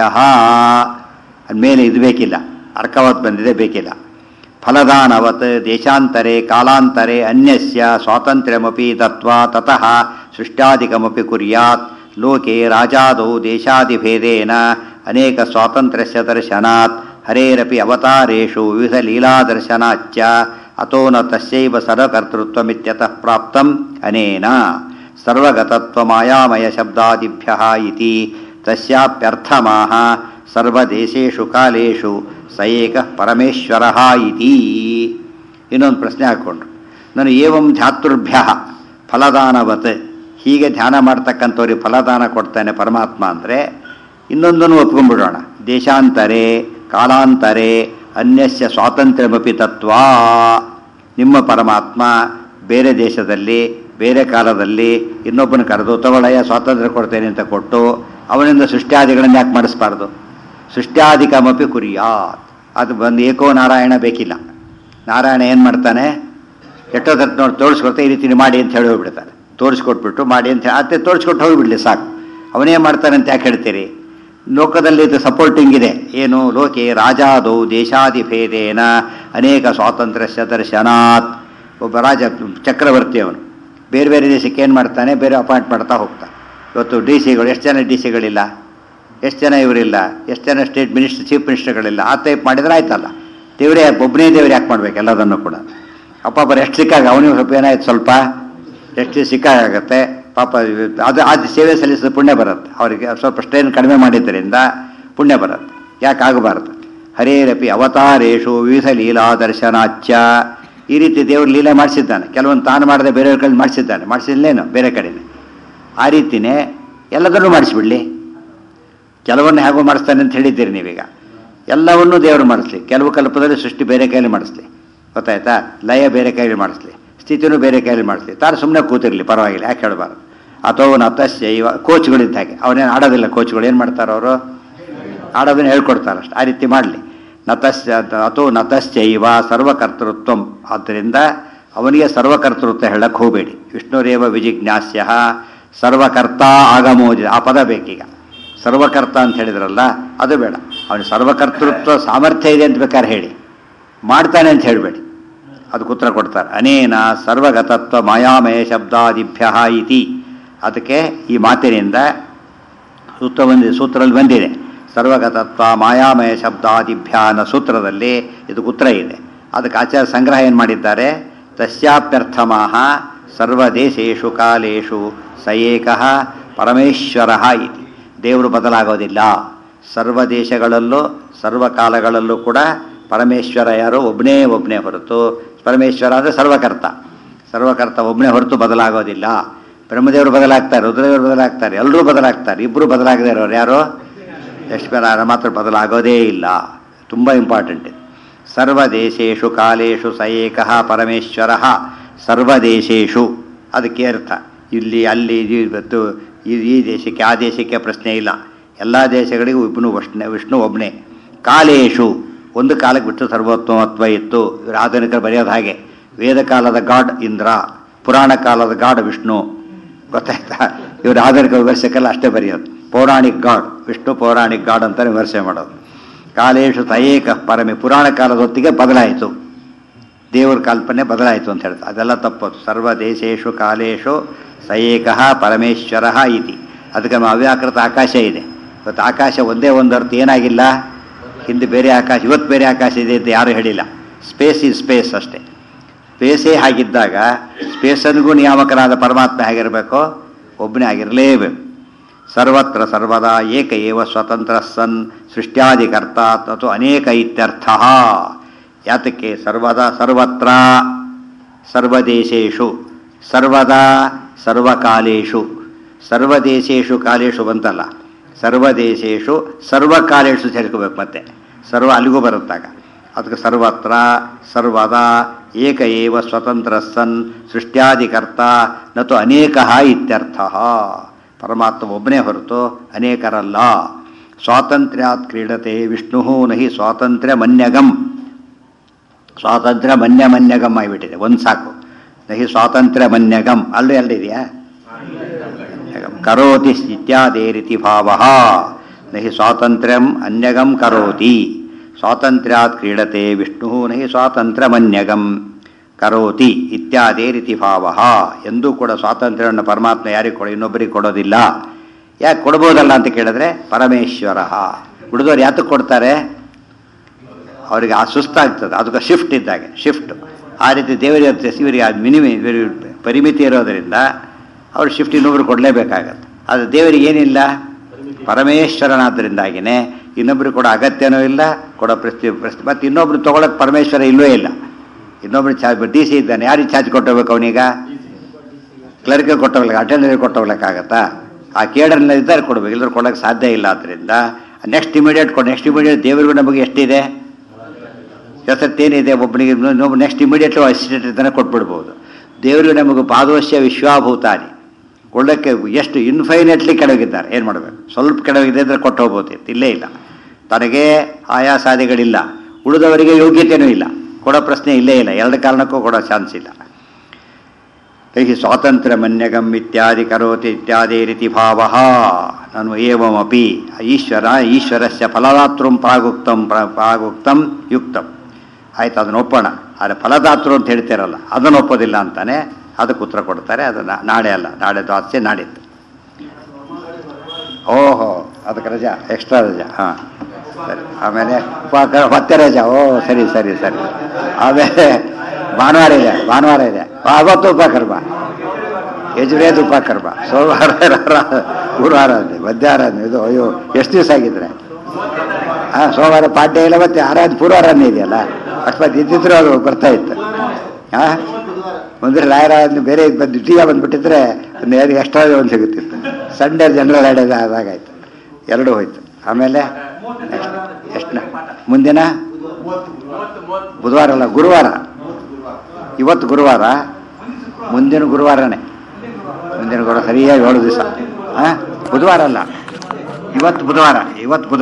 ಮೇಲೆ ಇದು ಬೇಕಿಲ್ಲ ಅರ್ಕವತ್ ಬಂದಿದೆ ಬೇಕಿಲ್ಲ ಫಲದಾನವತ್ ದೇಶಾಂತರೆ ಕಾಲಾಂತರೆ ಅನ್ಯಸ್ಯ ಸ್ವಾತಂತ್ರ್ಯಮಪಿ ದತ್ವಾ ತತಃ ಸೃಷ್ಟ್ಯಾದಿಕಮಪಿ ಕುರ್ಯಾತ್ ಲೋಕೆ ರಾಜಾದೌ ದೇಶಾದಿಭೇದೇನ ಅನೇಕ ಸ್ವಾತಂತ್ರ್ಯಸ್ಯ ದರ್ಶನಾತ್ ಹರೇರಪಿ ಅವತಾರೇಷು ವಿವಿಧ ಲೀಲಾದರ್ಶನಾಚ್ಚ ಅತೋ ನ ತಸ್ಯೈವ ಸರ್ವಕರ್ತೃತ್ವಮಿತ್ಯತಃ ಪ್ರಾಪ್ತಂ ಅನೇನ ಸರ್ವಗತತ್ವಮಾಯಾಮಯ ಶಬ್ದಾದಿಭ್ಯ ಇತಿ ತಸ್ಯಾಪ್ಯರ್ಥಮಾಹ ಸರ್ವದೇಶೇಷು ಕಾಲೇಷು ಸ ಏಕ ಪರಮೇಶ್ವರ ಇತಿ ಇನ್ನೊಂದು ಪ್ರಶ್ನೆ ಹಾಕ್ಕೊಂಡ್ರು ನಾನು ಏವಂ ಧ್ಯಾತೃಭ್ಯ ಫಲದಾನವತ್ ಹೀಗೆ ಧ್ಯಾನ ಮಾಡ್ತಕ್ಕಂಥವ್ರಿಗೆ ಫಲದಾನ ಕೊಡ್ತಾನೆ ಪರಮಾತ್ಮ ಅಂದರೆ ಇನ್ನೊಂದನ್ನು ಒಪ್ಕೊಂಡ್ಬಿಡೋಣ ದೇಶಾಂತರೆ ಕಾಲಾಂತರೆ ಅನ್ಯಸ್ಯ ಸ್ವಾತಂತ್ರ್ಯಮಪಿ ತತ್ವ ನಿಮ್ಮ ಪರಮಾತ್ಮ ಬೇರೆ ದೇಶದಲ್ಲಿ ಬೇರೆ ಕಾಲದಲ್ಲಿ ಇನ್ನೊಬ್ಬನ ಕರೆದು ತಗೊಳ್ಳಯ್ಯ ಸ್ವಾತಂತ್ರ್ಯ ಕೊಡ್ತೇನೆ ಅಂತ ಕೊಟ್ಟು ಅವನಿಂದ ಸೃಷ್ಟ್ಯಾದಿಗಳನ್ನು ಯಾಕೆ ಮಾಡಿಸ್ಬಾರ್ದು ಸೃಷ್ಟ್ಯಾದಿಕಮಪಿ ಕುರಿಯಾತ್ ಅದು ಬಂದು ಏಕೋ ನಾರಾಯಣ ಬೇಕಿಲ್ಲ ನಾರಾಯಣ ಏನು ಮಾಡ್ತಾನೆ ಎಷ್ಟೊತ್ತ ನೋಡಿ ತೋರಿಸ್ಕೊಡ್ತಾ ಈ ರೀತಿ ಮಾಡಿ ಅಂತ ಹೇಳಿ ಹೋಗ್ಬಿಡ್ತಾನೆ ತೋರಿಸ್ಕೊಟ್ಬಿಟ್ಟು ಮಾಡಿ ಅಂತ ಹೇಳಿ ಅತ್ತೆ ತೋರಿಸ್ಕೊಟ್ಟು ಹೋಗಿಬಿಡ್ಲಿ ಸಾಕು ಅವನೇ ಮಾಡ್ತಾನೆ ಅಂತ ಯಾಕೆ ಹೇಳ್ತೀರಿ ಲೋಕದಲ್ಲಿ ಇದು ಸಪೋರ್ಟಿಂಗ್ ಇದೆ ಏನು ಲೋಕೆ ರಾಜಾದೌ ದೇಶಾಧಿಭೇದೇನ ಅನೇಕ ಸ್ವಾತಂತ್ರ್ಯ ದರ್ಶನಾತ್ ಒಬ್ಬ ರಾಜ ಚಕ್ರವರ್ತಿ ಅವನು ಬೇರೆ ಬೇರೆ ದೇಶಕ್ಕೆ ಏನು ಮಾಡ್ತಾನೆ ಬೇರೆ ಅಪಾಯಿಂಟ್ ಮಾಡ್ತಾ ಹೋಗ್ತಾನೆ ಇವತ್ತು ಡಿ ಸಿಗಳು ಎಷ್ಟು ಜನ ಡಿ ಸಿಗಳಿಲ್ಲ ಎಷ್ಟು ಜನ ಇವರಿಲ್ಲ ಎಷ್ಟು ಜನ ಸ್ಟೇಟ್ ಮಿನಿಸ್ಟರ್ ಚೀಫ್ ಮಿನಿಸ್ಟರ್ಗಳಿಲ್ಲ ಆ ಟೈಪ್ ಮಾಡಿದ್ರೆ ಆಯ್ತಲ್ಲ ದೇವರೇ ಒಬ್ಬನೇ ದೇವ್ರು ಯಾಕೆ ಮಾಡ್ಬೇಕು ಎಲ್ಲದನ್ನು ಕೂಡ ಅಪ್ಪ ಬರ ಎಷ್ಟು ಸಿಕ್ಕಾಗ ಅವನಿಗೆ ಸ್ವಲ್ಪ ಏನಾಯ್ತು ಸ್ವಲ್ಪ ಎಷ್ಟು ಸಿಕ್ಕಾಗತ್ತೆ ಪಾಪ ಅದು ಅದು ಸೇವೆ ಸಲ್ಲಿಸಿದ ಪುಣ್ಯ ಬರುತ್ತೆ ಅವರಿಗೆ ಸ್ವಲ್ಪ ಸ್ಟ್ರೈನ್ ಕಡಿಮೆ ಮಾಡಿದ್ದರಿಂದ ಪುಣ್ಯ ಬರುತ್ತೆ ಯಾಕೆ ಆಗಬಾರ್ದು ಹರೇರಪಿ ಅವತಾರೇಶು ವಿವಿಧ ಲೀಲಾ ದರ್ಶನಾಚ್ಯ ಈ ರೀತಿ ದೇವರು ಲೀಲೆ ಮಾಡಿಸಿದ್ದಾನೆ ಕೆಲವೊಂದು ತಾನು ಮಾಡದೆ ಬೇರೆಯವ್ರ ಕಡೆ ಮಾಡಿಸಿದ್ದಾನೆ ಮಾಡಿಸಿದ್ಲೇನು ಬೇರೆ ಕಡೆನೆ ಆ ರೀತಿನೇ ಎಲ್ಲದನ್ನೂ ಮಾಡಿಸ್ಬಿಡ್ಲಿ ಕೆಲವನ್ನು ಹೇಗೋ ಮಾಡಿಸ್ತಾನೆ ಅಂತ ಹೇಳಿದ್ದೀರಿ ನೀವೀಗ ಎಲ್ಲವನ್ನೂ ದೇವರು ಮಾಡಿಸ್ಲಿ ಕೆಲವು ಕಲ್ಪದಲ್ಲಿ ಸೃಷ್ಟಿ ಬೇರೆ ಕೈಯಲ್ಲಿ ಮಾಡಿಸ್ಲಿ ಗೊತ್ತಾಯ್ತಾ ಲಯ ಬೇರೆ ಕೈಯಲ್ಲಿ ಮಾಡಿಸ್ಲಿ ಸ್ಥಿತಿನೂ ಬೇರೆ ಕೈಯಲ್ಲಿ ಮಾಡಿಸ್ಲಿ ತಾನು ಸುಮ್ಮನೆ ಕೂತಿರ್ಲಿ ಪರವಾಗಿಲ್ಲ ಯಾಕೆ ಹೇಳಬಾರ್ದು ಅಥವಾ ನತಸ್ಯ ಇವ ಕೋಚ್ಗಳಿದ್ದ ಹಾಗೆ ಅವನೇನು ಆಡೋದಿಲ್ಲ ಕೋಚ್ಗಳು ಏನು ಮಾಡ್ತಾರೆ ಅವರು ಆಡೋದನ್ನ ಹೇಳ್ಕೊಡ್ತಾರೆ ಅಷ್ಟೆ ಆ ರೀತಿ ಮಾಡಲಿ ನತಸ್ಯ ಅಥೋ ನತಶ್ಚೈವ ಸರ್ವಕರ್ತೃತ್ವಂ ಆದ್ದರಿಂದ ಅವನಿಗೆ ಸರ್ವಕರ್ತೃತ್ವ ಹೇಳಕ್ಕೆ ಹೋಗಬೇಡಿ ವಿಷ್ಣುರೇವ ವಿಜಿಜ್ಞಾಸ್ಯ ಸರ್ವಕರ್ತ ಆಗಮೋಜ ಆ ಪದ ಬೇಕೀಗ ಸರ್ವಕರ್ತ ಅಂತ ಹೇಳಿದ್ರಲ್ಲ ಅದು ಬೇಡ ಅವನಿಗೆ ಸರ್ವಕರ್ತೃತ್ವ ಸಾಮರ್ಥ್ಯ ಇದೆ ಅಂತ ಬೇಕಾದ್ರೆ ಹೇಳಿ ಮಾಡ್ತಾನೆ ಅಂತ ಹೇಳಬೇಡಿ ಅದಕ್ಕೆ ಉತ್ತರ ಕೊಡ್ತಾರೆ ಅನೇನ ಸರ್ವಗತತ್ವ ಮಾಯಾಮಯ ಶಬ್ದಾದಿಭ್ಯ ಇತಿ ಅದಕ್ಕೆ ಈ ಮಾತಿನಿಂದ ಸೂತ್ರ ಬಂದಿದೆ ಸೂತ್ರದಲ್ಲಿ ಬಂದಿದೆ ಸರ್ವಗತತ್ವ ಮಾಯಾಮಯ ಶಬ್ದಾದಿಭ್ಯ ಅನ್ನೋ ಸೂತ್ರದಲ್ಲಿ ಇದಕ್ಕೆ ಉತ್ತರ ಇದೆ ಅದಕ್ಕೆ ಆಚಾರ್ಯ ಸಂಗ್ರಹ ಏನು ಮಾಡಿದ್ದಾರೆ ತಸ್ಯಾಪ್ಯರ್ಥಮಾಹ ಸರ್ವದೇಶೇಶು ಕಾಲೇಶು ಸ ಏಕಃ ಪರಮೇಶ್ವರ ಇತಿ ದೇವರು ಬದಲಾಗೋದಿಲ್ಲ ಸರ್ವ ದೇಶಗಳಲ್ಲೂ ಸರ್ವಕಾಲಗಳಲ್ಲೂ ಕೂಡ ಪರಮೇಶ್ವರ ಯಾರು ಒಬ್ಬನೇ ಒಬ್ಬನೇ ಹೊರತು ಪರಮೇಶ್ವರ ಅಂದರೆ ಸರ್ವಕರ್ತ ಸರ್ವಕರ್ತ ಒಬ್ಬನೇ ಹೊರತು ಬದಲಾಗೋದಿಲ್ಲ ಬ್ರಹ್ಮದೇವರು ಬದಲಾಗ್ತಾರೆ ರುದ್ರದೇವರು ಬದಲಾಗ್ತಾರೆ ಎಲ್ಲರೂ ಬದಲಾಗ್ತಾರೆ ಇಬ್ಬರು ಬದಲಾಗದೇ ಇರೋರು ಯಾರು ಲಕ್ಷ್ಮೀನಾರಾಯಣ ಮಾತ್ರ ಬದಲಾಗೋದೇ ಇಲ್ಲ ತುಂಬ ಇಂಪಾರ್ಟೆಂಟ್ ಇದು ಸರ್ವದೇಶೇಶು ಕಾಲೇಶು ಸ ಏಕಃ ಪರಮೇಶ್ವರ ಸರ್ವದೇಶೇಶು ಅದಕ್ಕೆ ಅರ್ಥ ಇಲ್ಲಿ ಅಲ್ಲಿ ಇದು ಇವತ್ತು ಈ ಈ ದೇಶಕ್ಕೆ ಆ ದೇಶಕ್ಕೆ ಪ್ರಶ್ನೆ ಇಲ್ಲ ಎಲ್ಲ ದೇಶಗಳಿಗೂ ವಿಷ್ಣು ವಿಷ್ಣು ವಿಷ್ಣು ಒಬ್ಬನೇ ಕಾಲೇಶು ಒಂದು ಕಾಲಕ್ಕೆ ವಿಷ್ಣು ಸರ್ವೋತ್ತಮತ್ವ ಇತ್ತು ಇವರು ಆಧುನಿಕರು ಬರೆಯೋದು ಹಾಗೆ ವೇದ ಕಾಲದ ಗಾಡ್ ಇಂದ್ರ ಪುರಾಣ ಕಾಲದ ಗಾಡ್ ವಿಷ್ಣು ಗೊತ್ತಾಯ್ತಾ ಇವರು ಆಧುನಿಕ ವಿಮರ್ಶೆಗೆಲ್ಲ ಅಷ್ಟೇ ಬರೆಯೋದು ಪೌರಾಣಿಕ್ ಗಾಡ್ ವಿಷ್ಣು ಪೌರಾಣಿಕ್ ಗಾಡ್ ಅಂತ ವಿಮರ್ಶೆ ಮಾಡೋದು ಕಾಲೇಶು ತಯೇಕ ಪರಮೆ ಪುರಾಣ ಕಾಲದ ಹೊತ್ತಿಗೆ ಬದಲಾಯಿತು ದೇವ್ರ ಕಲ್ಪನೆ ಬದಲಾಯಿತು ಅಂತ ಹೇಳ್ತಾರೆ ಅದೆಲ್ಲ ತಪ್ಪದು ಸರ್ವ ದೇಶೇಶು ಕಾಲೇಶು ಸಯೇಕಃ ಪರಮೇಶ್ವರ ಇತಿ ಅದಕ್ಕೆ ನಮ್ಮ ಅವ್ಯಾಕೃತ ಆಕಾಶ ಇದೆ ಇವತ್ತು ಆಕಾಶ ಒಂದೇ ಒಂದು ಅರ್ಥ ಏನಾಗಿಲ್ಲ ಹಿಂದೆ ಬೇರೆ ಆಕಾಶ ಇವತ್ತು ಬೇರೆ ಆಕಾಶ ಇದೆ ಅಂತ ಯಾರು ಹೇಳಿಲ್ಲ ಸ್ಪೇಸ್ ಈಸ್ ಸ್ಪೇಸ್ ಅಷ್ಟೇ ಸ್ಪೇಸೇ ಹಾಗಿದ್ದಾಗ ಸ್ಪೇಸನಿಗೂ ನಿಯಾಮಕನಾದ ಪರಮಾತ್ಮ ಹೇಗಿರಬೇಕು ಒಬ್ಬನೇ ಆಗಿರಲೇಬೇಕು ಸರ್ವತ್ರ ಸರ್ವದಾ ಏಕ ಏವ ಸ್ವತಂತ್ರ ಸನ್ ಸೃಷ್ಟ್ಯಾದಿಕರ್ತ ಅಥವಾ ಅನೇಕ ಇತ್ಯರ್ಥ ಯಾತಕ್ಕೆ ಸರ್ವದಾ ಸರ್ವತ್ರ ಸರ್ವದೇಶೇಶು ಸರ್ವದಾ ಸರ್ವಕಾಲೇಶು ಸರ್ವದೇಶೇಶು ಕಾಲೇಶು ಬಂತಲ್ಲ ಸರ್ವದೇಶೇಶು ಸರ್ವಕಾಲೇಶು ಸೇರ್ಕೋಬೇಕು ಮತ್ತೆ ಸರ್ವ ಅಲ್ಲಿಗೂ ಬರುತ್ತಾಗ ಅದಕ್ಕೆ ಸರ್ವತ್ರ ಸರ್ವದಾ ಏಕ ಏವ ಸ್ವತಂತ್ರ ಸನ್ ಸೃಷ್ಟ್ಯಾದಿಕರ್ತ ನತು ಅನೇಕ ಇತ್ಯರ್ಥ ಪರಮಾತ್ಮ ಒಬ್ಬನೇ ಹೊರತು ಅನೇಕರಲ್ಲ ಸ್ವಾತಂತ್ರ್ಯಾತ್ ಕ್ರೀಡತೆ ವಿಷ್ಣು ನಹಿ ಸ್ವಾತಂತ್ರ್ಯ ಮನ್ಯಗಂ ಸ್ವಾತಂತ್ರ್ಯ ಮನ್ಯ ಮನ್ಯಗಂ ಆಗಿಬಿಟ್ಟಿದೆ ಒಂದು ಸಾಕು ನಹಿ ಸ್ವಾತಂತ್ರ್ಯ ಮನ್ಯಗಂ ಅಲ್ಲೂ ಎಲ್ಲಿದೆಯಾ ಕರೋತಿ ಇತ್ಯಾದಿ ರೀತಿ ಭಾವ ನಹಿ ಸ್ವಾತಂತ್ರ್ಯಂ ಅನ್ಯಗಂ ಕರೋತಿ ಸ್ವಾತಂತ್ರ್ಯಾತ್ ಕ್ರೀಡತೆ ವಿಷ್ಣು ನಹಿ ಸ್ವಾತಂತ್ರ್ಯಮನ್ಯಗಂ ಕರೋತಿ ಇತ್ಯಾದಿ ರೀತಿ ಭಾವ ಎಂದೂ ಕೂಡ ಸ್ವಾತಂತ್ರ್ಯವನ್ನು ಪರಮಾತ್ಮ ಯಾರಿಗೆ ಕೊಡ ಇನ್ನೊಬ್ಬರಿಗೆ ಕೊಡೋದಿಲ್ಲ ಯಾಕೆ ಕೊಡ್ಬೋದಲ್ಲ ಅಂತ ಕೇಳಿದ್ರೆ ಪರಮೇಶ್ವರ ಹುಡುಗರು ಯಾತಕ್ಕೆ ಕೊಡ್ತಾರೆ ಅವರಿಗೆ ಆ ಸುಸ್ತಾಗ್ತದೆ ಅದಕ್ಕೆ ಶಿಫ್ಟ್ ಇದ್ದಾಗೆ ಶಿಫ್ಟ್ ಆ ರೀತಿ ದೇವರಿಗೆ ಇವರಿಗೆ ಅದು ಮಿನಿಮಿ ಪರಿಮಿತಿ ಇರೋದರಿಂದ ಅವರು ಶಿಫ್ಟ್ ಇನ್ನೊಬ್ರು ಕೊಡಲೇಬೇಕಾಗತ್ತೆ ಅದು ದೇವರಿಗೆ ಏನಿಲ್ಲ ಪರಮೇಶ್ವರನಾದ್ದರಿಂದಾಗಿನೇ ಇನ್ನೊಬ್ರು ಕೊಡೋ ಅಗತ್ಯನೂ ಇಲ್ಲ ಕೊಡೋ ಪ್ರಶ್ನೆ ಪ್ರಶ್ನೆ ಮತ್ತು ಇನ್ನೊಬ್ರು ತೊಗೊಳಕ್ಕೆ ಪರಮೇಶ್ವರ ಇಲ್ಲವೇ ಇಲ್ಲ ಇನ್ನೊಬ್ರು ಚಾರ್ಜ್ ಡಿ ಸಿ ಇದ್ದಾನೆ ಯಾರಿಗೆ ಚಾರ್ಜ್ ಕೊಟ್ಟೋಗ್ಬೇಕು ಅವನೀಗ ಕ್ಲರ್ಕ್ ಕೊಟ್ಟೋಗ್ಲಿಕ್ಕೆ ಅಟೆಂಡರ್ ಕೊಟ್ಟೋಗ್ಲಿಕ್ಕಾಗತ್ತಾ ಆ ಕೇಡರ್ನ ಇದ್ದಾರೆ ಕೊಡ್ಬೇಕು ಇಲ್ಲದ್ರೆ ಕೊಡೋಕ್ಕೆ ಸಾಧ್ಯ ಇಲ್ಲ ಆದ್ದರಿಂದ ನೆಕ್ಸ್ಟ್ ಇಮಿಡಿಯೇಟ್ ಕೊಡು ನೆಕ್ಸ್ಟ್ ಇಮಿಡಿಯೇಟ್ ದೇವರಿಗೂ ನಮಗೆ ಎಷ್ಟಿದೆ ಹೆಸತ್ತೇನಿದೆ ಒಬ್ಬನಿಗೆ ಇನ್ನೊಬ್ಬ ನೆಕ್ಸ್ಟ್ ಇಮಿಡಿಯೇಟ್ಲಿ ಅಸಿಸ್ಟೆಂಟ್ ಇದ್ದಾನೆ ಕೊಟ್ಬಿಡ್ಬೋದು ದೇವರಿಗೆ ನಮಗೆ ಪಾದವಶ್ಯ ವಿಶ್ವಾಭೂತಾನಿ ಕೊಳ್ಳಕ್ಕೆ ಎಷ್ಟು ಇನ್ಫೈನೆಟ್ಲಿ ಕೆಳಗಿದ್ದಾರೆ ಏನು ಮಾಡಬೇಕು ಸ್ವಲ್ಪ ಕೆಳಗಿದೆ ಅಂದರೆ ಕೊಟ್ಟು ಹೋಗ್ಬೋದು ಇಲ್ಲೇ ಇಲ್ಲ ತನಗೆ ಆಯಾಸಾದಿಗಳಿಲ್ಲ ಉಳಿದವರಿಗೆ ಯೋಗ್ಯತೆಯೂ ಇಲ್ಲ ಕೊಡೋ ಪ್ರಶ್ನೆ ಇಲ್ಲೇ ಇಲ್ಲ ಎರಡು ಕಾರಣಕ್ಕೂ ಕೊಡೋ ಚಾನ್ಸ್ ಇಲ್ಲ ತೈಹಿ ಸ್ವಾತಂತ್ರ್ಯ ಮನ್ಯಗಮ್ ಇತ್ಯಾದಿ ಕರೋತಿ ಇತ್ಯಾದಿ ರೀತಿ ಭಾವ ನಾನು ಏವಮಪಿ ಈಶ್ವರ ಈಶ್ವರಸ್ಯ ಫಲದಾತೃಂ ಪ್ರಾಗುಕ್ತಂ ಪ್ರ- ಪ್ರಾಗುಕ್ತಂ ಯುಕ್ತಂ ಆಯ್ತು ಅದನ್ನ ಒಪ್ಪೋಣ ಆದರೆ ಫಲದಾತೃ ಅಂತ ಹೇಳ್ತಿರಲ್ಲ ಅದನ್ನು ಒಪ್ಪೋದಿಲ್ಲ ಅಂತಾನೆ ಅದಕ್ಕೆ ಉತ್ತರ ಕೊಡ್ತಾರೆ ಅದು ನಾ- ನಾಳೆ ಅಲ್ಲ ನಾಳೆ ದ್ವಾಸೆ ನಾಡಿದ್ದು ಓಹೋ ಅದಕ್ಕೆ ರಜಾ ಎಕ್ಸ್ಟ್ರಾ ರಜಾ ಹಾಂ ಸರಿ ಆಮೇಲೆ ಉಪಕ ಮತ್ತೆ ರಜಾ ಓ ಸರಿ ಸರಿ ಸರಿ ಆಮೇಲೆ ಭಾನುವಾರ ಇದೆ ಭಾನುವಾರ ಇದೆ ಅವತ್ತು ಉಪಕರ್ಮ ಯಜುರೇದು ಉಪಕರ್ಮ ಸೋಮವಾರ ರ- ಗುರುವಾರ ಅಂದೆ ಮಧ್ಯಾಹ್ನ ಇದು ಅಯ್ಯೋ ಎಷ್ಟು ದಿವಸ ಆಗಿದ್ರೆ ಹಾಂ ಸೋಮವಾರ ಪಾಡ್ಯ ಇಲ್ಲ ಮತ್ತೆ ಆರಾಧ ಪೂರ್ವಾರನೇ ಇದೆಯಲ್ಲ ಅಕಸ್ಮಾತ್ ಇದ್ದಿದ್ರು ಅದು ಬರ್ತಾ ಇತ್ತು ಹಾಂ ಮುಂದೆ ರಾಯರ ಬೇರೆ ಇದ್ ಬಂದು ಟಿ ಬಂದ್ಬಿಟ್ಟಿದ್ರೆ ಒಂದು ಎಕ್ಸ್ಟ್ರಾ ಒಂದು ಸಿಗುತ್ತಿತ್ತು ಸಂಡೇ ಜನರಲ್ ಆಡೋದು ಆದಾಗಾಯ್ತು ಎರಡು ಹೋಯ್ತು ಆಮೇಲೆ ಎಷ್ಟು ಮುಂದಿನ ಬುಧವಾರ ಅಲ್ಲ ಗುರುವಾರ ಇವತ್ತು ಗುರುವಾರ ಮುಂದಿನ ಗುರುವಾರನೇ ಮುಂದಿನ ಗುರುವಾರ ಸರಿಯಾಗಿ ಏಳು ದಿವಸ ಹಾಂ ಬುಧವಾರ ಅಲ್ಲ ಇವತ್ತು ಬುಧವಾರ ಇವತ್ತು ಬುಧವಾರ